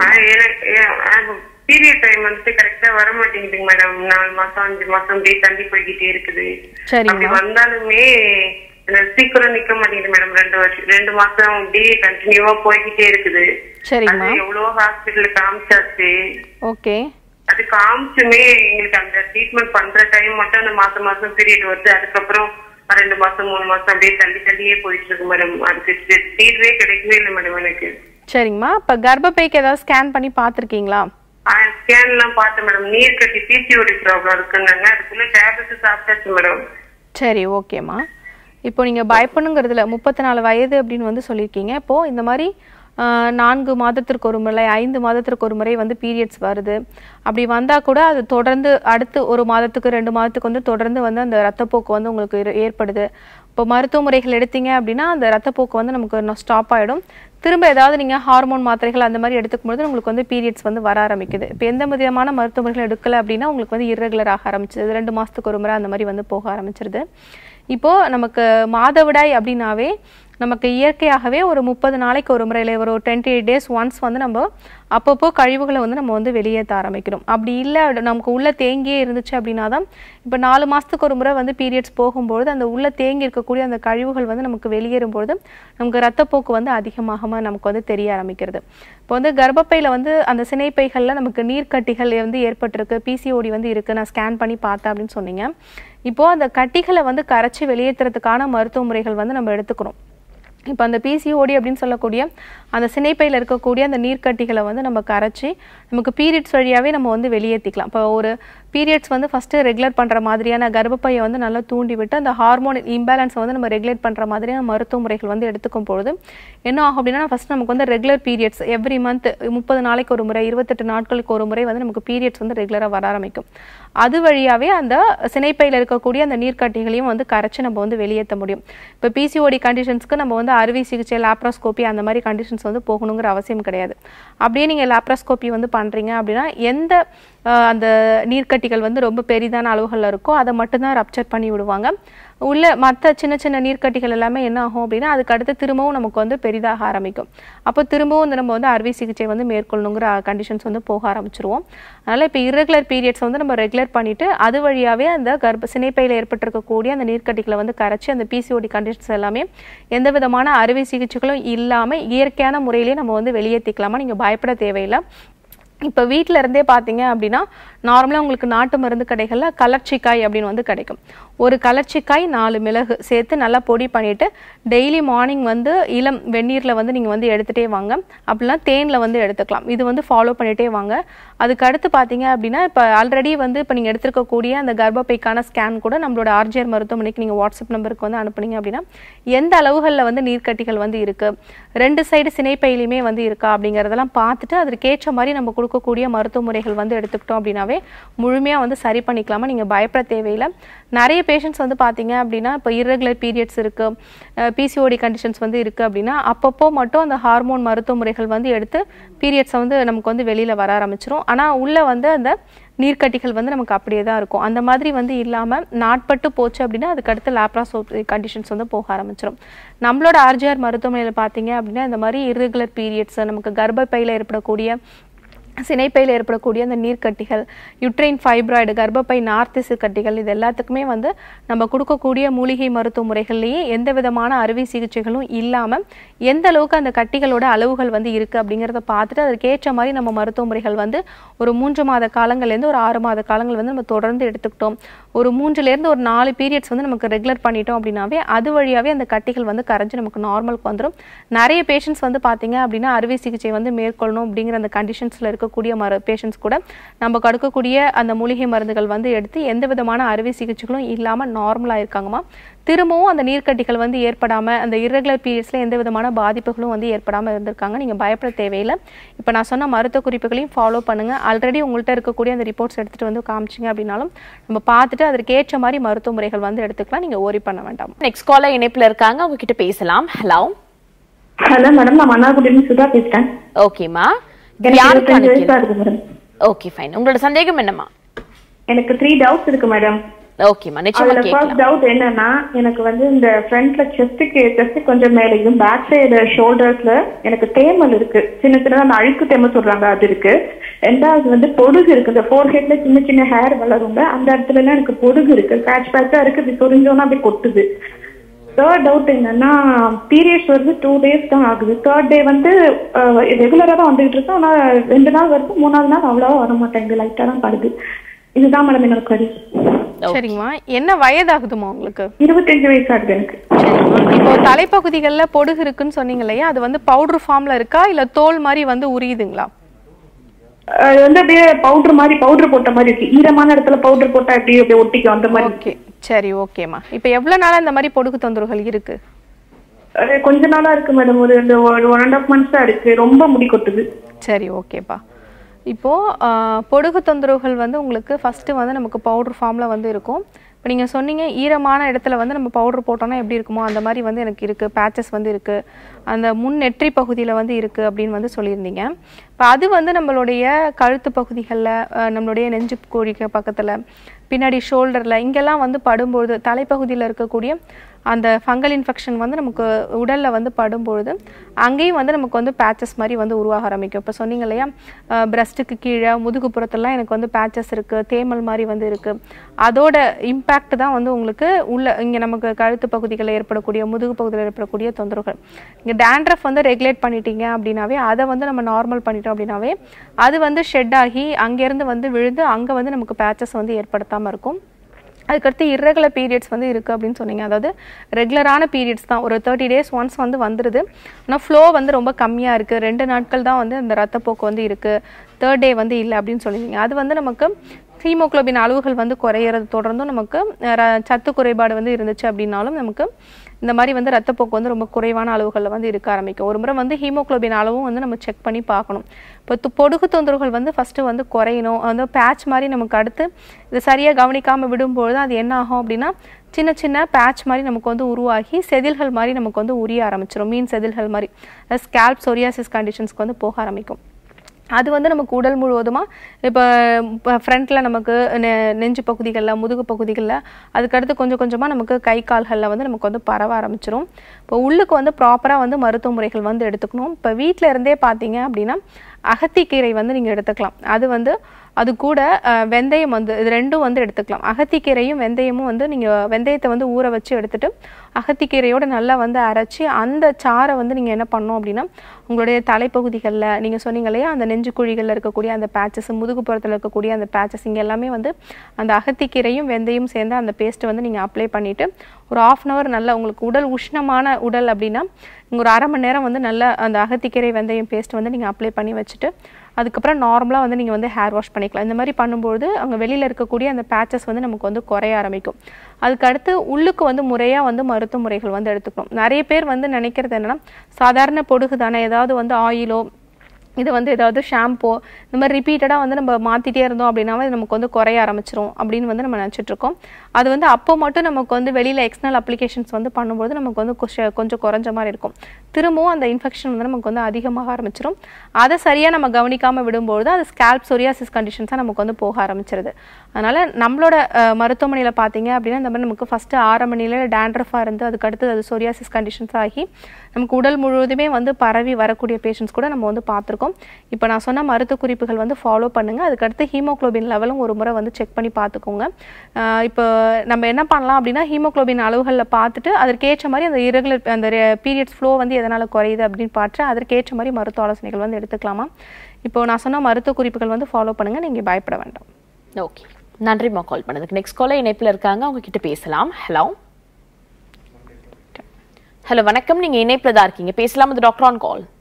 தொந்தரவுகள் பீரியட் டைம் வந்துட்டு கரெக்டா வர மாட்டேங்குதுங்க மேடம் நாலு மாசம் அஞ்சு மாசம் அப்படியே தள்ளி போய்கிட்டே இருக்குது சரிம்மா. அப்படி வந்தாலுமே எனக்கு சீக்கிரம் நிக்க மாட்டேங்குது மேடம் ரெண்டு வருஷம் ரெண்டு மாசம் அப்படியே கண்டினியூவா போய்கிட்டே இருக்குது சரிங்கம்மா அது எவ்வளவோ ஹாஸ்பிட்டல் காமிச்சாச்சு ஓகே அது காமிச்சுமே எங்களுக்கு அந்த ட்ரீட்மெண்ட் பண்ற டைம் மட்டும் அந்த மாசம் மாசம் பீரியட் வருது அதுக்கப்புறம் ரெண்டு மாசம் மூணு மாசம் அப்படியே தள்ளி தள்ளியே போயிட்டு இருக்கு மேடம் அதுக்கு தி- தீர்வே கிடைக்கவே இல்லை மேடம் எனக்கு சரிங்கம்மா இப்போ கர்ப்பப்பைக்கு ஏதாவது ஸ்கேன் பண்ணி பார்த்துருக்கீங்களா ஸ்கேன் எல்லாம் பார்த்தேன் மேடம் நீர் கட்டி பிசிஓடி ப்ராப்ளம் இருக்குன்னாங்க அதுக்குள்ள டேப்லெட் சாப்பிட்டாச்சு மேடம் சரி ஓகேம்மா இப்போ நீங்கள் பயப்படணுங்கிறதுல முப்பத்தி நாலு வயது அப்படின்னு வந்து சொல்லியிருக்கீங்க இப்போது இந்த மாதிரி ஆஹ், நான்கு மாதத்திற்கு ஒரு முறை ஐந்து மாதத்திற்கு ஒரு முறை வந்து பீரியட்ஸ் வருது அப்படி வந்தால் கூட அது தொடர்ந்து அடுத்து ஒரு மாதத்துக்கு ரெண்டு மாதத்துக்கு வந்து தொடர்ந்து வந்து அந்த ரத்தப்போக்கு வந்து உங்களுக்கு ஏற்- ஏற்படுது இப்போ மருத்துவ முறைகள் எடுத்தீங்க அப்படின்னா அந்த ரத்தப்போக்கு வந்து நமக்கு ஸ்டாப் ஆகிடும் திரும்ப ஏதாவது நீங்கள் ஹார்மோன் மாத்திரைகள் அந்த மாதிரி எடுத்துக்கும்போது உங்களுக்கு வந்து பீரியட்ஸ் வந்து வர ஆரம்பிக்குது இப்போ எந்த விதமான மருத்துவ முறைகள் எடுக்கல அப்படின்னா உங்களுக்கு வந்து irregular ஆக ஆரம்பிச்சது ரெண்டு மாதத்துக்கு ஒரு முறை அந்த மாதிரி வந்து போக ஆரம்பிச்சிருது இப்போ நமக்கு மாதவிடாய் அப்படின்னாவே நமக்கு இயற்கையாகவே ஒரு முப்பது நாளைக்கு ஒரு முறையில் ஒரு டுவெண்ட்டி எயிட் டேஸ் ஒன்ஸ் வந்து நம்ம அப்பப்போ கழிவுகளை வந்து நம்ம வந்து வெளியேற்ற ஆரம்பிக்கிறோம் அப்படி இல்லை நமக்கு உள்ள தேங்கியே இருந்துச்சு அப்படின்னா தான் இப்போ நாலு மாதத்துக்கு ஒரு முறை வந்து பீரியட்ஸ் போகும்பொழுது அந்த உள்ள தேங்கி இருக்கக்கூடிய அந்த கழிவுகள் வந்து நமக்கு வெளியேறும்பொழுது நமக்கு ரத்தப்போக்கு வந்து அதிகமாக நமக்கு வந்து தெரிய ஆரம்பிக்கிறது இப்போ வந்து கர்ப்பப்பையில் வந்து அந்த சினைப்பைகளில் நமக்கு நீர்க்கட்டிகள் வந்து ஏற்பட்டிருக்கு பிசிஓடி வந்து இருக்குது நான் ஸ்கேன் பண்ணி பார்த்தேன் அப்படின்னு சொன்னீங்க இப்போ அந்த கட்டிகளை வந்து கரைச்சி வெளியேற்றுறதுக்கான மருத்துவ முறைகள் வந்து நம்ம எடுத்துக்கிறோம் இப்போ அந்த பிசிஓடி அப்படின்னு சொல்லக்கூடிய அந்த சினைப்பையில் இருக்கக்கூடிய அந்த நீர்க்கட்டிகளை வந்து நம்ம கரைச்சி நமக்கு பீரியட்ஸ் வழியாகவே நம்ம வந்து வெளியேற்றிக்கலாம் இப்போ ஒரு பீரியட்ஸ் வந்து ஃபஸ்ட்டு ரெகுலர் பண்ணுற மாதிரியான கர்ப்பப்பையை வந்து நல்லா தூண்டி விட்டு அந்த ஹார்மோன் இம்பேலன்ஸை வந்து நம்ம ரெகுலேட் பண்ணுற மாதிரியான மருத்துவ முறைகள் வந்து எடுத்துக்கும் பொழுது என்ன ஆகும் அப்படின்னா ஃபஸ்ட் நமக்கு வந்து ரெகுலர் பீரியட்ஸ் எவ்ரி மந்த் முப்பது நாளைக்கு ஒரு முறை இருபத்தெட்டு நாட்களுக்கு ஒரு முறை வந்து நமக்கு பீரியட்ஸ் வந்து ரெகுலராக வர ஆரம்பிக்கும் அது வழியாகவே அந்த சினைப்பையில் இருக்கக்கூடிய அந்த நீர்க்கட்டிகளையும் வந்து கரைச்சி நம்ம வந்து வெளியேற்ற முடியும் இப்போ பிசிஓடி கண்டிஷன்ஸ்க்கு நம்ம வந்து அறுவை சிகிச்சை லாப்ரோஸ்கோப்பி அந்த மாதிரி கண்டிஷன்ஸ் வந்து போகணுங்கிற அவசியம் கிடையாது அப்படியே நீங்கள் லாப்ரோஸ்கோப்பி வந்து பண்ணுறீங்க அப்படின்னா எந்த அஹ், அந்த நீர்க்கட்டிகள் வந்து ரொம்ப பெரிதான அளவுகளில் இருக்கோ அதை மட்டும்தான் ரப்சர் பண்ணி விடுவாங்க உள்ள மற்ற சின்ன சின்ன நீர்க்கட்டிகள் எல்லாமே என்ன ஆகும் அப்படின்னா அதுக்கு அடுத்து திரும்பவும் நமக்கு வந்து பெரிதாக ஆரம்பிக்கும் அப்போ திரும்பவும் வந்து நம்ம வந்து அறுவை சிகிச்சை வந்து மேற்கொள்ளணுங்கிற கண்டிஷன்ஸ் வந்து போக ஆரம்பிச்சிருவோம் அதனால் இப்போ irregular பீரியட்ஸ் வந்து நம்ம ரெகுலர் பண்ணிட்டு அது வழியாகவே அந்த கர்ப்ப சினைப்பையில் ஏற்பட்டிருக்கக்கூடிய அந்த நீர்க்கட்டிகளை வந்து கரைச்சி அந்த பிசிஓடி கண்டிஷன்ஸ் எல்லாமே எந்த விதமான அறுவை சிகிச்சைகளும் இல்லாமல் இயற்கையான முறையிலே நம்ம வந்து வெளியேற்றிக்கலாமா நீங்கள் பயப்பட தேவையில்லை இப்போ வீட்டில் இருந்தே பார்த்தீங்க அப்படின்னா நார்மலாக உங்களுக்கு நாட்டு மருந்து கடைகளில் கலர்ச்சிக்காய் அப்படின்னு வந்து கிடைக்கும் ஒரு கலர்ச்சிக்காய் நாலு மிளகு சேர்த்து நல்லா பொடி பண்ணிவிட்டு டெய்லி மார்னிங் வந்து இளம் வெந்நீரில் வந்து நீங்கள் வந்து எடுத்துகிட்டே வாங்க அப்படிலாம் தேனில் வந்து எடுத்துக்கலாம் இது வந்து ஃபாலோ பண்ணிகிட்டே வாங்க அதுக்கு அடுத்து பார்த்தீங்க அப்படின்னா இப்போ ஆல்ரெடி வந்து இப்போ நீங்கள் எடுத்திருக்கக்கூடிய அந்த கர்ப்பப்பைக்கான ஸ்கேன் கூட நம்மளோட ஆர்ஜிஆர் மருத்துவமனைக்கு நீங்கள் வாட்ஸ்அப் நம்பருக்கு வந்து அனுப்புனீங்க அப்படின்னா எந்த அளவுகளில் வந்து நீர்க்கட்டிகள் வந்து இருக்குது ரெண்டு சைடு சினைப்பையிலையுமே வந்து இருக்கா அப்படிங்கிறதெல்லாம் பார்த்துட்டு அதற்கேற்ற மாதிரி நம்ம கொடுக்கக்கூடிய மருத்துவ முறைகள் வந்து எடுத்துக்கிட்டோம் அப்படின்னாவே முழுமையாக வந்து சரி பண்ணிக்கலாமா நீங்கள் பயப்பட தேவையில்லை நிறைய பேஷண்ட்ஸ் வந்து பார்த்தீங்க அப்படின்னா இப்போ irregular பீரியட்ஸ் இருக்குது பிசிஓடி கண்டிஷன்ஸ் வந்து இருக்குது அப்படின்னா அப்பப்போ மட்டும் அந்த ஹார்மோன் மருத்துவ முறைகள் வந்து எடுத்து பீரியட்ஸை வந்து நமக்கு வந்து வெளியில் வர ஆரம்பிச்சிரும் ஆனால் உள்ளே வந்து அந்த நீர்க்கட்டிகள் வந்து நமக்கு அப்படியே தான் இருக்கும் அந்த மாதிரி வந்து இல்லாமல் நாட்பட்டு போச்சு அப்படின்னா அதுக்கு அடுத்து லாப்ராசோ கண்டிஷன்ஸ் வந்து போக ஆரம்பிச்சிடும் நம்மளோட ஆர்ஜிஆர் மருத்துவமனையில் பார்த்தீங்க அப்படின்னா இந்த மாதிரி irregular பீரியட்ஸ் நமக்கு கர்ப்பப்பையில் ஏற்படக்கூடிய சினைப்பையில் ஏற்படக்கூடிய அந்த நீர்க்கட்டிகள் யுட்ரைன் ஃபைப்ராய்டு கர்ப்பப்பை நார்த்திசு கட்டிகள் இது எல்லாத்துக்குமே வந்து நம்ம கொடுக்கக்கூடிய மூலிகை மருத்துவ முறைகள்லேயே எந்த விதமான அறுவை சிகிச்சைகளும் இல்லாமல் எந்த அளவுக்கு அந்த கட்டிகளோட அளவுகள் வந்து இருக்குது அப்படிங்கிறத பார்த்துட்டு அதற்கேற்ற மாதிரி நம்ம மருத்துவ முறைகள் வந்து ஒரு மூன்று மாத காலங்கள்லேருந்து ஒரு ஆறு மாத காலங்கள் வந்து நம்ம தொடர்ந்து எடுத்துக்கிட்டோம் ஒரு மூன்றுலேருந்து ஒரு நாலு பீரியட்ஸ் வந்து நமக்கு ரெகுலர் பண்ணிட்டோம் அப்படின்னாவே அது வழியாகவே அந்த கட்டிகள் வந்து கரைஞ்சு நமக்கு நார்மலுக்கு வந்துடும் நிறைய பேஷண்ட்ஸ் வந்து பார்த்தீங்க அப்படின்னா அறுவை சிகிச்சை வந்து மேற்கொள்ளணும் அப்படிங்கிற அந்த கண்டிஷன்ஸில் இருக்கக்கூடிய மரு பேஷண்ட்ஸ் கூட நம்ம கொடுக்கக்கூடிய அந்த மூலிகை மருந்துகள் வந்து எடுத்து எந்த விதமான அறுவை சிகிச்சைகளும் இல்லாமல் நார்மலாக இருக்காங்கம்மா திரும்பவும் அந்த நீர்க்கட்டிகள் வந்து ஏற்படாமல் அந்த irregular பீரியட்ஸில் எந்த விதமான பாதிப்புகளும் வந்து ஏற்படாமல் இருந்திருக்காங்க நீங்கள் பயப்பட தேவையில்லை இப்போ நான் சொன்ன மருத்துவ குறிப்புகளையும் ஃபாலோ பண்ணுங்கள் ஆல்ரெடி உங்கள்கிட்ட இருக்கக்கூடிய அந்த ரிப்போர்ட்ஸ் எடுத்துகிட்டு வந்து காமிச்சிங்க அப்படின்னாலும் நம்ம பார்த்துட்டு அதற்கேற்ற மாதிரி மருத்துவ முறைகள் வந்து எடுத்துக்கலாம் நீங்கள் ஓரி பண்ண வேண்டாம் நெக்ஸ்ட் காலர் இணைப்புல இருக்காங்க அவங்க கிட்ட பேசலாம் ஹலோ ஹலோ மேடம் நான் மன்னார்குடியிலிருந்து சுதா பேசுறேன் ஓகேமா எனக்கு யாருக்கான இருபத்தஞ்சு வயசா கேள்வி இருக்கு மேடம் ஓகே ஃபைன் உங்களோட சந்தேகம் என்னம்மா எனக்கு த்ரீ டவுட்ஸ் இருக்கு மேடம் ஓகேம்மா நிச்சயமா அதுல ஃபர்ஸ்ட் கேட்கலாம் டவுட் என்னன்னா எனக்கு வந்து இந்த ஃப்ரண்ட்ல செஸ்ட்டுக்கு செஸ்ட் கொஞ்சம் மேலேயும் பேக் சைடு ஷோல்டர்ஸ்ல எனக்கு தேமல் இருக்கு சின்ன சின்ன அந்த அழுக்கு தேமல் சொல்றாங்க அது இருக்கு ரெண்டாவது வந்து பொடுகு இருக்கு இந்த ஃபோர் ஹெட்ல சின்ன சின்ன ஹேர் வளருங்க அந்த இடத்துல எல்லாம் எனக்கு பொடுகு இருக்கு பேட்ச் பேட்சா இருக்கு இப்படி சொரிஞ்சோன்னா அப்படியே கொட்டுது தேர்ட் டவுட் என்னன்னா பீரியட்ஸ் வந்து டூ டேஸ் தான் ஆகுது தேர்ட் டே வந்து ரெகுலரா தான் வந்துகிட்டு இருக்கு ஆனா ரெண்டு நாள் வருது மூணாவது நாள் அவ்வளவா வர மாட்டேங்குது லைட்டா தான் படுது இதுதான் மேடம் என்னோட கரு சரிங்கம்மா என்ன வயதாகுதுமா உங்களுக்கு இருபத்தஞ்சு வயசு ஆகுது எனக்கு சரிம்மா இப்போ தலைப்பகுதிகளில் பொடுகு இருக்குன்னு சொன்னீங்க இல்லையா அது வந்து பவுடர் ஃபார்ம்ல இருக்கா இல்ல தோல் மாதிரி வந்து உரியுதுங்களா அது வந்து அப்படியே பவுடர் மாதிரி பவுடர் போட்ட மாதிரி இருக்கு ஈரமான இடத்துல பவுடர் போட்டா எப்படி அப்படியே ஒட்டிக்கும் அந்த மாதிரி ஓகே சரி ஓகேம்மா இப்போ எவ்வளவு நாளா இந்த மாதிரி பொடுகு தொந்தரவுகள் இருக்கு அது கொஞ்ச நாளா இருக்கு மேடம் ஒரு இந்த ஒரு ஒன் அண்ட் ஆஃப் மந்த்ஸா இருக்கு ரொம்ப முடி கொட்டுது சரி ஓகேப்பா இப்போ ஆஹ், பொடுகு தொந்தரவுகள் வந்து உங்களுக்கு ஃபர்ஸ்ட் வந்து நமக்கு பவுடர் ஃபார்ம்ல வந்து இருக்கும் இப்போ நீங்க சொன்னீங்க ஈரமான இடத்துல வந்து நம்ம பவுடர் போட்டோம்னா எப்படி இருக்குமோ அந்த மாதிரி வந்து எனக்கு இருக்கு பேச்சஸ் வந்து இருக்கு அந்த முன் நெற்றி பகுதியில் வந்து இருக்கு அப்படின்னு வந்து சொல்லியிருந்தீங்க இப்போ அது வந்து நம்மளுடைய கழுத்து பகுதிகளில் நம்மளுடைய நெஞ்சு கோழிக்கு பக்கத்தில் பின்னாடி ஷோல்டரில் இங்கெல்லாம் வந்து படும்பொழுது தலைப்பகுதியில் இருக்கக்கூடிய அந்த ஃபங்கல் இன்ஃபெக்ஷன் வந்து நமக்கு உடலில் வந்து படும்பொழுது அங்கேயும் வந்து நமக்கு வந்து பேச்சஸ் மாதிரி வந்து உருவாக ஆரம்பிக்கும் இப்போ சொன்னீங்க இல்லையா பிரஸ்ட்டுக்கு கீழே முதுகுப்புறத்தெல்லாம் எனக்கு வந்து பேச்சஸ் இருக்குது தேமல் மாதிரி வந்து இருக்குது அதோட இம்பேக்ட் தான் வந்து உங்களுக்கு உள்ள இங்கே நமக்கு கழுத்து பகுதிகளில் ஏற்படக்கூடிய முதுகு பகுதியில் ஏற்படக்கூடிய தொந்தரவுகள் இங்கே டேண்ட்ரஃப் வந்து ரெகுலேட் பண்ணிட்டீங்க அப்படின்னாவே அதை வந்து நம்ம நார்மல் பண்ணிட்டோம் அப்படின்னாவே அது வந்து ஷெட் ஆகி அங்கேருந்து வந்து விழுந்து அங்கே வந்து நமக்கு பேச்சஸ் வந்து ஏற்படுத்தாமல் இருக்கும் அதுக்கடுத்து irregular பீரியட்ஸ் வந்து இருக்குது அப்படின்னு சொன்னீங்க அதாவது ரெகுலரான பீரியட்ஸ் தான் ஒரு தேர்ட்டி டேஸ் ஒன்ஸ் வந்து வந்துடுது ஆனால் ஃப்ளோ வந்து ரொம்ப கம்மியாக இருக்குது ரெண்டு நாட்கள் தான் வந்து அந்த ரத்தப்போக்கு வந்து இருக்குது தேர்ட் டே வந்து இல்லை அப்படின்னு சொல்லியிருந்தீங்க அது வந்து நமக்கு ஹீமோகுளோபின் அளவுகள் வந்து குறையிறது தொடர்ந்தும் நமக்கு அஹ், ர- சத்து குறைபாடு வந்து இருந்துச்சு அப்படின்னாலும் நமக்கு இந்த மாதிரி வந்து ரத்தப்போக்கு வந்து ரொம்ப குறைவான அளவுகளில் வந்து இருக்க ஆரம்பிக்கும் ஒரு முறை வந்து ஹீமோகுளோபின் அளவும் வந்து நம்ம செக் பண்ணி பார்க்கணும் இப்போ து- பொடுகு தொந்தரவுகள் வந்து ஃபஸ்ட்டு வந்து குறையணும் வந்து பேட்ச் மாதிரி நமக்கு அடுத்து இது சரியாக கவனிக்காமல் விடும்பொழுது அது என்ன ஆகும் அப்படின்னா சின்ன சின்ன பேட்ச் மாதிரி நமக்கு வந்து உருவாகி செதில்கள் மாதிரி நமக்கு வந்து உரிய ஆரம்பிச்சிடும் மீன் செதில்கள் மாதிரி ஸ்கேல்ப் சொரியாசிஸ் கண்டிஷன்ஸ்க்கு வந்து போக ஆரம்பிக்கும் அது வந்து நமக்கு உடல் முழுவதுமாக இப்போ ஃப்ரண்ட்டில் நமக்கு நெ- நெஞ்சு பகுதிகளில் முதுகு பகுதிகளில் அதுக்கடுத்து கொஞ்சம் கொஞ்சமாக நமக்கு கை கால்களில் வந்து நமக்கு வந்து பரவ ஆரம்பிச்சிரும் இப்போ உள்ளுக்கு வந்து ப்ராப்பராக வந்து மருத்துவ முறைகள் வந்து எடுத்துக்கணும் இப்போ வீட்டில் இருந்தே பார்த்தீங்க அப்படின்னா அகத்திக்கீரை வந்து நீங்கள் எடுத்துக்கலாம் அது வந்து அது கூட அஹ், வெந்தயம் வந்து இது ரெண்டும் வந்து எடுத்துக்கலாம் அகத்திக்கீரையும் வெந்தயமும் வந்து நீங்கள் வெந்தயத்தை வந்து ஊற வச்சு எடுத்துட்டு அகத்திக்கீரையோட நல்லா வந்து அரைச்சி அந்த சாறை வந்து நீங்கள் என்ன பண்ணணும் அப்படின்னா உங்களுடைய தலைப்பகுதிகளில் நீங்கள் சொன்னீங்க இல்லையா அந்த நெஞ்சு குழிகளில் இருக்கக்கூடிய அந்த பேச்சஸ் முதுகுப்புறத்தில் இருக்கக்கூடிய அந்த பேச்சஸ் இங்கே எல்லாமே வந்து அந்த அகத்திக்கீரையும் வெந்தயம் சேர்ந்து அந்த பேஸ்ட்டை வந்து நீங்கள் அப்ளை பண்ணிவிட்டு ஒரு ஆஃப் அன் ஹவர் நல்லா உங்களுக்கு உடல் உஷ்ணமான உடல் அப்படின்னா நீங்கள் ஒரு அரை மணி நேரம் வந்து நல்லா அந்த அகத்திக்கீரை வெந்தயம் பேஸ்ட் வந்து நீங்கள் அப்ளை பண்ணி வச்சுட்டு அதுக்கப்புறம் நார்மலாக வந்து நீங்கள் வந்து ஹேர் வாஷ் பண்ணிக்கலாம் இந்த மாதிரி பண்ணும்போது அங்கே வெளியில் இருக்கக்கூடிய அந்த பேச்சஸ் வந்து நமக்கு வந்து குறைய ஆரம்பிக்கும் அதுக்கு அடுத்து உள்ளுக்கு வந்து முறையாக வந்து மருத்துவ முறைகள் வந்து எடுத்துக்கணும் நிறைய பேர் வந்து நினைக்கிறது என்னன்னா சாதாரண பொடுகு தானே ஏதாவது வந்து ஆயிலோ இது வந்து ஏதாவது ஷாம்போ இந்த மாதிரி ரிப்பீட்டடாக வந்து நம்ம மாற்றிட்டே இருந்தோம் அப்படின்னாவே இது நமக்கு வந்து குறைய ஆரம்பிச்சிரும் அப்படின்னு வந்து நம்ம நினச்சிட்டு இருக்கோம் அது வந்து அப்போ மட்டும் நமக்கு வந்து வெளியில் எக்ஸ்டர்னல் அப்ளிகேஷன்ஸ் வந்து பண்ணும்போது நமக்கு வந்து கொஷ- கொஞ்சம் குறைஞ்ச மாதிரி இருக்கும் திரும்பவும் அந்த இன்ஃபெக்ஷன் வந்து நமக்கு வந்து அதிகமாக ஆரம்பிச்சிரும் அதை சரியாக நம்ம கவனிக்காமல் விடும்போது அது ஸ்கேல்ப் சொரியாசிஸ் கண்டிஷன்ஸாக நமக்கு வந்து போக ஆரம்பிச்சிருது அதனால் நம்மளோட மருத்துவமனையில் பார்த்தீங்க அப்படின்னா இந்த மாதிரி நமக்கு ஃபஸ்ட்டு ஆறு மணியில் டேண்ட்ரஃபாக இருந்து அதுக்கு அடுத்து அது சொரியாசிஸ் கண்டிஷன்ஸ் ஆகி நமக்கு உடல் முழுவதுமே வந்து பரவி வரக்கூடிய பேஷண்ட்ஸ் கூட நம்ம வந்து பார்த்துருக்கோம் இப்போ நான் சொன்ன மருத்துவ குறிப்புகள் வந்து ஃபாலோ பண்ணுங்கள் அதுக்கடுத்து ஹீமோகுளோபின் லெவலும் ஒரு முறை வந்து செக் பண்ணி பார்த்துக்கோங்க ஆஹ் இப்போ நம்ம என்ன பண்ணலாம் அப்படின்னா ஹீமோகுளோபின் அளவுகளில் பார்த்துட்டு அதற்கேற்ற மாதிரி அந்த இரகுலர் அந்த பீரியட்ஸ் ஃப்ளோ வந்து எதனால் குறையுது அப்படின்னு பார்த்து அதற்கேற்ற மாதிரி மருத்துவ ஆலோசனைகள் வந்து எடுத்துக்கலாமா இப்போ நான் சொன்ன மருத்துவ குறிப்புகள் வந்து ஃபாலோ பண்ணுங்கள் நீங்கள் பயப்பட வேண்டாம் ஓகே நன்றிம்மா கால் பண்ணதுக்கு நெக்ஸ்ட் காலர் இணைப்புல இருக்காங்க அவங்க கிட்ட பேசலாம் ஹலோ ஹலோ வணக்கம் நீங்க இணைப்புல தான் இருக்கீங்க பேசலாம் அது டாக்டர் ஆன் கால்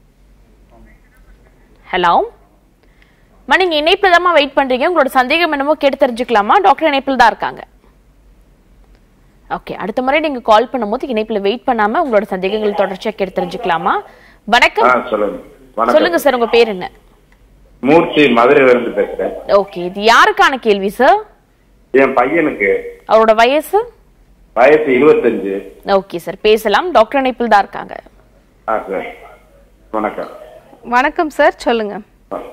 ஹலோ மா நீங்க இணைப்புல தான்மா வெயிட் பண்றீங்க உங்களோட சந்தேகம் என்னமோ கேட்டு தெரிஞ்சுக்கலாமா டாக்டர் இணைப்புல தான் இருக்காங்க ஓகே அடுத்த முறை நீங்க கால் பண்ணும்போது இணைப்புல வெயிட் பண்ணாம உங்களோட சந்தேகங்கள் தொடர்ச்சியா கேட்டு தெரிஞ்சுக்கலாமா ஆ வணக்கம் சொல்லுங்க சொல்லுங்க வணக்கம் சார் உங்க பேர் என்ன மூர்த்தி மதுரையில இருந்து பேசுறேன் ஓகே இது யாருக்கான கேள்வி சார் என் பையனுக்கு அவரோட வயசு வயசு இருபத்தஞ்சு ஓகே சார் பேசலாம் டாக்டர் இணைப்பில் தான் இருக்காங்க ஆ சார் வணக்கம் வணக்கம் சார் சொல்லுங்கள்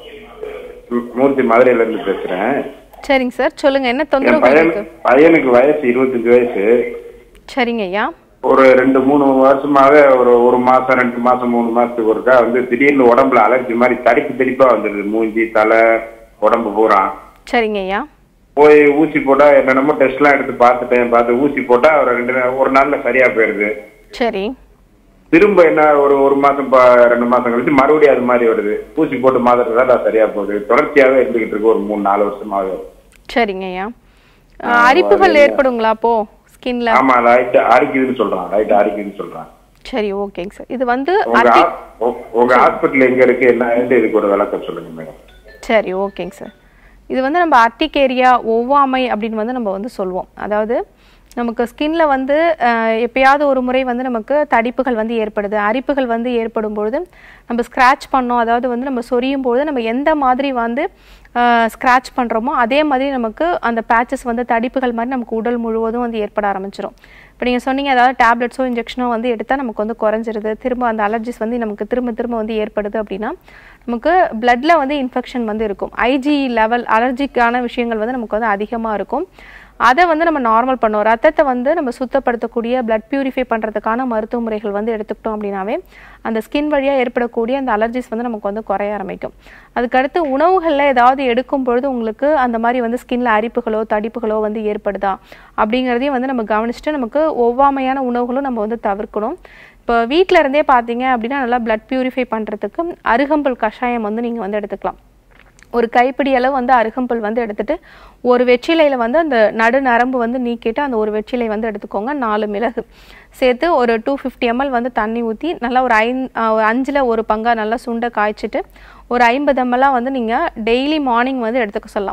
மூ- மூர்த்தி மதுரையில இருந்து பேசுறேன் சரிங்க சார் சொல்லுங்கள் என்ன என் தொந்தரவு பையன் இருக்கு பையனுக்கு வயசு இருபத்தஞ்சு வயசு சரிங்க ஐயா ஒரு ரெண்டு மூணு வருஷமாவே ஒரு ஒரு மாசம் ரெண்டு மாசம் மூணு மாசத்துக்கு ஒருக்கா வந்து திடீர்னு உடம்புல அலர்ஜி மாதிரி தடிப்பு தடிப்பா வந்துடுது மூஞ்சி தலை உடம்பு பூரா சரிங்க ஐயா போய் ஊசி போட்டா என்னென்னமோ டெஸ்ட் எல்லாம் எடுத்து பார்த்துட்டேன் பார்த்து ஊசி போட்டா ஒரு ரெண்டு நா- ஒரு நாள்ல சரியா போயிருது சரி திரும்ப என்ன ஒரு ஒரு மாசம் ப- ரெண்டு மாசம் கழிச்சு மறுபடியும் அது மாதிரி வருது ஊசி போட்டு மாத்திரம் தான் சரியா போகுது தொடர்ச்சியாவே இருந்துகிட்டு இருக்கு ஒரு மூணு நாலு வருஷமாவே சரிங்க ஐயா அஹ், அரிப்புகள் ஏற்படுங்களா அப்போ ஸ்கின்ல ஆமா ரைட் அரிக்குதுன்னு சொல்றான் ரைட் அரிக்குதுன்னு சொல்றான் சரி ஓகேங்க சார் இது வந்து உங்க அரி ஹா- உ- உங்க ஹாஸ்பிட்டல் எங்க இருக்கு என்ன ஏது இதுக்கு ஒரு விளக்கம் சொல்லுங்க மேடம் சரி ஓகேங்க சார் இது வந்து நம்ம அர்டிகேரியா ஒவ்வாமை அப்படின்னு வந்து நம்ம வந்து சொல்லுவோம் அதாவது நமக்கு ஸ்கின்ல வந்து அஹ், எப்பயாவது ஒரு முறை வந்து நமக்கு தடிப்புகள் வந்து ஏற்படுது அரிப்புகள் வந்து ஏற்படும் பொழுது நம்ம ஸ்க்ராட்ச் பண்ணோம் அதாவது வந்து நம்ம சொரியும் பொழுது நம்ம எந்த மாதிரி வந்து ஸ்க்ராட்ச் பண்ணுறோமோ அதே மாதிரி நமக்கு அந்த பேச்சஸ் வந்து தடிப்புகள் மாதிரி நமக்கு உடல் முழுவதும் வந்து ஏற்பட ஆரம்பிச்சிடும் இப்போ நீங்கள் சொன்னீங்க அதாவது டேப்லெட்ஸோ இன்ஜெக்ஷனோ வந்து எடுத்தால் நமக்கு வந்து குறைஞ்சிருது திரும்ப அந்த அலர்ஜிஸ் வந்து நமக்கு திரும்ப திரும்ப வந்து ஏற்படுது அப்படின்னா நமக்கு பிளட்ல வந்து இன்ஃபெக்ஷன் வந்து இருக்கும் ஐஜி லெவல் அலர்ஜிக்கான விஷயங்கள் வந்து நமக்கு வந்து அதிகமாக இருக்கும் அதை வந்து நம்ம நார்மல் பண்ணோம் ரத்தத்தை வந்து நம்ம சுத்தப்படுத்தக்கூடிய பிளட் பியூரிஃபை பண்ணுறதுக்கான மருத்துவ முறைகள் வந்து எடுத்துக்கிட்டோம் அப்படின்னாவே அந்த ஸ்கின் வழியாக ஏற்படக்கூடிய அந்த அலர்ஜிஸ் வந்து நமக்கு வந்து குறைய ஆரம்பிக்கும் அதுக்கடுத்து உணவுகளில் ஏதாவது எடுக்கும் பொழுது உங்களுக்கு அந்த மாதிரி வந்து ஸ்கின்ல அரிப்புகளோ தடிப்புகளோ வந்து ஏற்படுதா அப்படிங்கிறதையும் வந்து நம்ம கவனிச்சுட்டு நமக்கு ஒவ்வாமையான உணவுகளும் நம்ம வந்து தவிர்க்கணும் இப்போ வீட்டில் இருந்தே பார்த்தீங்க அப்படின்னா நல்லா பிளட் பியூரிஃபை பண்ணுறதுக்கு அருகம்புல் கஷாயம் வந்து நீங்கள் வந்து எடுத்துக்கலாம் ஒரு கைப்பிடி அளவு வந்து அருகம்புல் வந்து எடுத்துட்டு ஒரு வெற்றிலையில் வந்து அந்த நடு நரம்பு வந்து நீக்கிட்டு அந்த ஒரு வெற்றிலை வந்து எடுத்துக்கோங்க நாலு மிளகு சேர்த்து ஒரு டூ ஃபிஃப்டி எம்எல் வந்து தண்ணி ஊற்றி நல்லா ஒரு ஐந் ஒரு அஞ்சில் ஒரு பங்கா நல்லா சுண்டை காய்ச்சிட்டு ஒரு ஐம்பது எம்எல்லாம் வந்து நீங்கள் டெய்லி மார்னிங் வந்து எடுத்துக்க சொல்லலாம்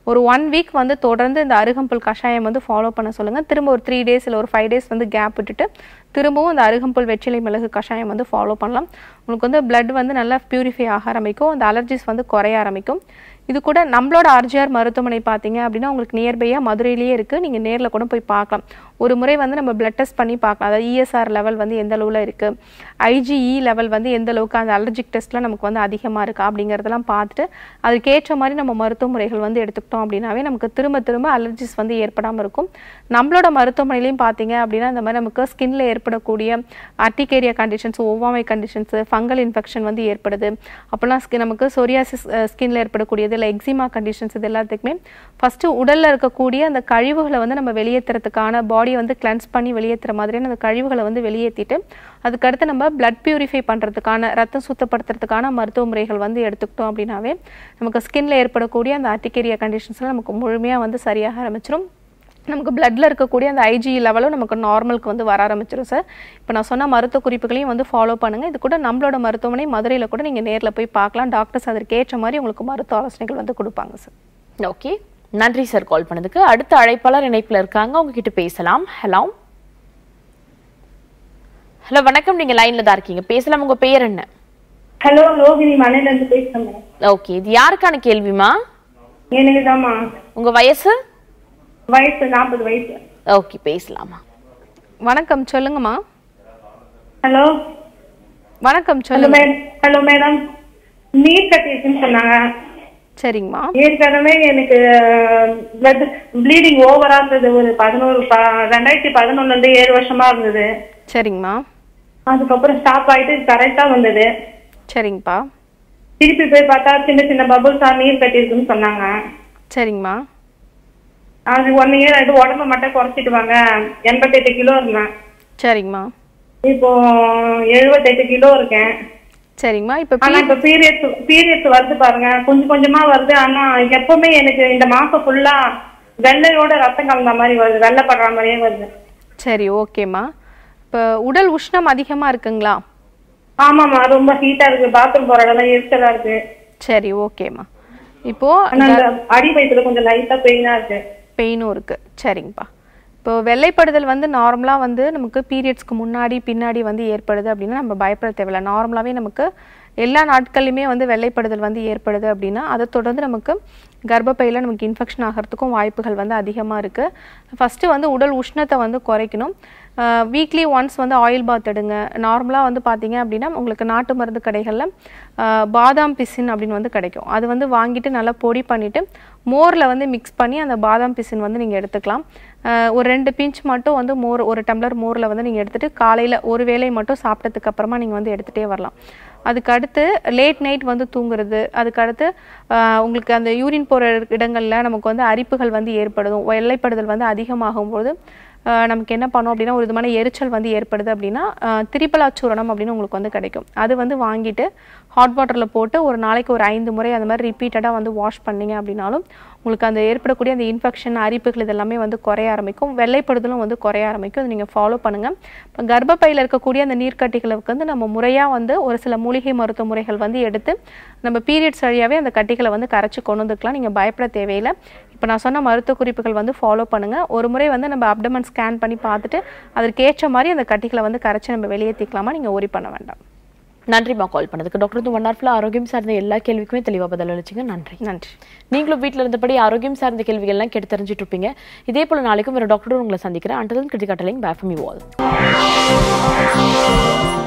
ஒரு ஒன் வீக் வந்து தொடர்ந்து இந்த அருகம்புல் கஷாயம் வந்து ஃபாலோ பண்ண சொல்லுங்கள் திரும்ப ஒரு த்ரீ டேஸ் இல்லை ஒரு ஃபைவ் டேஸ் வந்து கேப் விட்டுட்டு திரும்பவும் இந்த அருகம்புல் வெற்றிலை மிளகு கஷாயம் வந்து ஃபாலோ பண்ணலாம் உங்களுக்கு வந்து blood வந்து நல்லா பியூரிஃபை ஆக ஆரம்பிக்கும் அந்த அலர்ஜிஸ் வந்து குறைய ஆரம்பிக்கும் இது கூட நம்மளோட ஆர்ஜிஆர் மருத்துவமனை பார்த்தீங்க அப்படின்னா உங்களுக்கு நியர்பையாக மதுரையிலேயே இருக்குது நீங்கள் நேரில் கூட போய் பார்க்கலாம் ஒரு முறை வந்து நம்ம பிளட் டெஸ்ட் பண்ணி பார்க்கலாம் அதாவது இஎஸ்ஆர் லெவல் வந்து எந்த அளவில் இருக்குது ஐஜிஇ லெவல் வந்து எந்த அளவுக்கு அந்த அலர்ஜிக் டெஸ்ட்லாம் நமக்கு வந்து அதிகமாக இருக்கா அப்படிங்கிறதெல்லாம் பார்த்துட்டு அதுக்கேற்ற மாதிரி நம்ம மருத்துவ முறைகள் வந்து எடுத்துக்கிட்டோம் அப்படின்னாவே நமக்கு திரும்ப திரும்ப அலர்ஜிஸ் வந்து ஏற்படாமல் இருக்கும் நம்மளோட மருத்துவமனையிலையும் பார்த்தீங்க அப்படின்னா இந்த மாதிரி நமக்கு ஸ்கின்ல ஏற்படக்கூடிய அர்டிகேரியா கண்டிஷன்ஸ் ஒவ்வாமை கண்டிஷன்ஸ் ஃபங்கல் இன்ஃபெக்ஷன் வந்து ஏற்படுது அப்போல்லாம் ஸ்கின் நமக்கு சொரியாசிஸ் ஸ்கின்ல ஏற்படக்கூடியது இல்லை எக்ஸிமா கண்டிஷன்ஸ் இது எல்லாத்துக்குமே ஃபஸ்ட்டு உடலில் இருக்கக்கூடிய அந்த கழிவுகளை வந்து நம்ம வெளியேற்றுறதுக்கான பாடியை வந்து கிளென்ஸ் பண்ணி வெளியேற்றுற மாதிரியான அந்த கழிவுகளை வந்து வெளியேற்றிட்டு அதுக்கடுத்து நம்ம பிளட் பியூரிஃபை பண்ணுறதுக்கான ரத்தம் சுத்தப்படுத்துறதுக்கான மருத்துவ முறைகள் வந்து எடுத்துக்கிட்டோம் அப்படின்னாவே நமக்கு ஸ்கின்ல ஏற்படக்கூடிய அந்த அர்டிகேரியா கண்டிஷன்ஸ்லாம் நமக்கு முழுமையாக வந்து சரியாக ஆரம்பிச்சிடும் நமக்கு பிளட்ல இருக்கக்கூடிய அந்த ஐஜி லெவலும் நமக்கு நார்மலுக்கு வந்து வர ஆரம்பிச்சிடும் சார் இப்போ நான் சொன்ன மருத்துவ குறிப்புகளையும் வந்து ஃபாலோ பண்ணுங்க இது கூட நம்மளோட மருத்துவமனை மதுரையில் கூட நீங்கள் நேரில் போய் பார்க்கலாம் டாக்டர்ஸ் அதற்கு ஏற்ற மாதிரி உங்களுக்கு மருத்துவ ஆலோசனைகள் வந்து கொடுப்பாங்க சார் ஓகே நன்றி சார் கால் பண்ணதுக்கு அடுத்த அழைப்பாளர் இணைப்புல இருக்காங்க உங்ககிட்ட பேசலாம் ஹலோ ஹலோ வணக்கம் நீங்க லைன்ல தான் இருக்கீங்க பேசலாம் உங்க பேர் என்ன ஹலோ லோகினி மலையில இருந்து பேசுறேன் ஓகே இது யாருக்கான கேள்விமா எனக்கு தாம்மா உங்க வயசு வயசு நாற்பது வயசு ஓகே பேசலாமா வணக்கம் சொல்லுங்கம்மா ஹலோ வணக்கம் ஹலோ சொல்லுங்க மேடம் ஹலோ மேடம் நீர் கட்டிருக்குன்னு சொன்னாங்க சரிங்கம்மா ஏற்கனவே எனக்கு பிளட் ப்ளீடிங் ஓவரா இருந்தது ஒரு பதினோரு ப- ரெண்டாயிரத்தி பதினொன்னுல இருந்து ஏழு வருஷமா இருந்தது சரிங்கம்மா அதுக்கப்புறம் ஸ்டாப் ஆயிட்டு கரெக்டா வந்தது சரிங்கப்பா திருப்பி போய் பார்த்தா சின்ன சின்ன பபுள்ஸா நீர் கட்டிருக்குன்னு சொன்னாங்க சரிங்கம்மா அது ஒன் இயர் ஆயிட்டு உடம்ப மட்டும் குறைச்சிட்டு வாங்க எண்பத்தெட்டு கிலோ இருந்தேன் சரிங்கம்மா இப்போ எழுபத்தெட்டு கிலோ இருக்கேன் சரிங்கம்மா இப்போ ஆனா இப்ப பீரியட்ஸ் பீரியட்ஸ் வருது பாருங்க கொஞ்சம் கொஞ்சமா வருது ஆனா எப்பவுமே எனக்கு இந்த மாசம் ஃபுல்லா வெள்ளையோட ரத்தம் கலந்த மாதிரி வருது வெள்ளைப்படுற மாதிரியே வருது சரி ஓகேம்மா இப்போ உடல் உஷ்ணம் அதிகமாக இருக்குங்களா ஆமாமா ரொம்ப ஹீட்டா இருக்கு பாத்ரூம் போற இடம் எரிச்சலா இருக்கு சரி ஓகேம்மா இப்போ ஆனா அந்த அடி வயிற்றுல கொஞ்சம் லைட்டா பெயினா இருக்கு பெயினும் இருக்கு சரிங்கப்பா இப்போ வெள்ளைப்படுதல் வந்து நார்மலாக வந்து நமக்கு பீரியட்ஸ்க்கு முன்னாடி பின்னாடி வந்து ஏற்படுது அப்படின்னா நம்ம பயப்பட தேவையில்ல நார்மலாகவே நமக்கு எல்லா நாட்கள்லையுமே வந்து வெள்ளைப்படுதல் வந்து ஏற்படுது அப்படின்னா அதை தொடர்ந்து நமக்கு கர்ப்பப்பையில் நமக்கு இன்ஃபெக்ஷன் ஆகிறதுக்கும் வாய்ப்புகள் வந்து அதிகமாக இருக்குது ஃபஸ்ட்டு வந்து உடல் உஷ்ணத்தை வந்து குறைக்கணும் வீக்லி ஒன்ஸ் வந்து ஆயில் பாத் எடுங்க நார்மலாக வந்து பார்த்தீங்க அப்படின்னா உங்களுக்கு நாட்டு மருந்து கடைகளில் பாதாம் பிசின் அப்படின்னு வந்து கிடைக்கும் அது வந்து வாங்கிட்டு நல்லா பொடி பண்ணிவிட்டு மோரில் வந்து மிக்ஸ் பண்ணி அந்த பாதாம் பிசின் வந்து நீங்கள் எடுத்துக்கலாம் ஆஹ் ஒரு ரெண்டு பிஞ்ச் மட்டும் வந்து மோர் ஒரு டம்ளர் மோரில் வந்து நீங்கள் எடுத்துகிட்டு காலையில் ஒரு வேளை மட்டும் சாப்பிட்டதுக்கு அப்புறமா நீங்கள் வந்து எடுத்துகிட்டே வரலாம் அதுக்கு அடுத்து லேட் நைட் வந்து தூங்குறது அதுக்கு அடுத்து ஆஹ் உங்களுக்கு அந்த யூரின் போகிற இடங்களில் நமக்கு வந்து அரிப்புகள் வந்து ஏற்படுதும் வெள்ளைப்படுதல் வந்து அதிகமாகும்போது ஆஹ் நமக்கு என்ன பண்ணோம் அப்படின்னா ஒரு விதமான எரிச்சல் வந்து ஏற்படுது அப்படின்னா ஆஹ் திரிபலாச்சூரணம் அப்படின்னு உங்களுக்கு வந்து கிடைக்கும் அது வந்து வாங்கிட்டு ஹாட் வாட்டரில் போட்டு ஒரு நாளைக்கு ஒரு ஐந்து முறை அந்த மாதிரி ரிப்பீட்டடாக வந்து வாஷ் பண்ணீங்க அப்படின்னாலும் உங்களுக்கு அந்த ஏற்படக்கூடிய அந்த இன்ஃபெக்ஷன் அரிப்புகள் இதெல்லாமே வந்து குறைய ஆரம்பிக்கும் வெள்ளைப்படுதலும் வந்து குறைய ஆரம்பிக்கும் அதை நீங்கள் ஃபாலோ பண்ணுங்கள் இப்போ கர்ப்பப்பையில் இருக்கக்கூடிய அந்த நீர்க்கட்டிகளுக்கு வந்து நம்ம முறையாக வந்து ஒரு சில மூலிகை மருத்துவ முறைகள் வந்து எடுத்து நம்ம பீரியட்ஸ் வழியாகவே அந்த கட்டிகளை வந்து கரைச்சி கொண்டு வந்துக்கலாம் நீங்கள் பயப்பட தேவையில்லை இப்போ நான் சொன்ன மருத்துவ குறிப்புகள் வந்து ஃபாலோ பண்ணுங்கள் ஒரு முறை வந்து நம்ம அப்டமன் ஸ்கேன் பண்ணி பார்த்துட்டு அதற்கேற்ற மாதிரி அந்த கட்டிகளை வந்து கரைச்சி நம்ம வெளியேற்றிக்கலாமா நீங்கள் ஒரி பண்ண வேண்டாம் நன்றிம்மா கால் பண்ணதுக்கு டாக்டர் வந்து ஒன் ஹவர்ல ஆரோக்கியம் சார்ந்த எல்லா கேள்விக்குமே தெளிவா பதில் அளிச்சிங்க நன்றி நன்றி நீங்களும் வீட்டில் இருந்தபடி ஆரோக்கியம் சார்ந்த கேள்விகள்லாம் கேட்டு தெரிஞ்சுட்டு இருப்பீங்க இதே போல நாளைக்கும் வேற டாக்டரும் உங்களை சந்திக்கிறேன் அண்டதும் கிருத்திகாட்டலிங் பேஃபமி வால்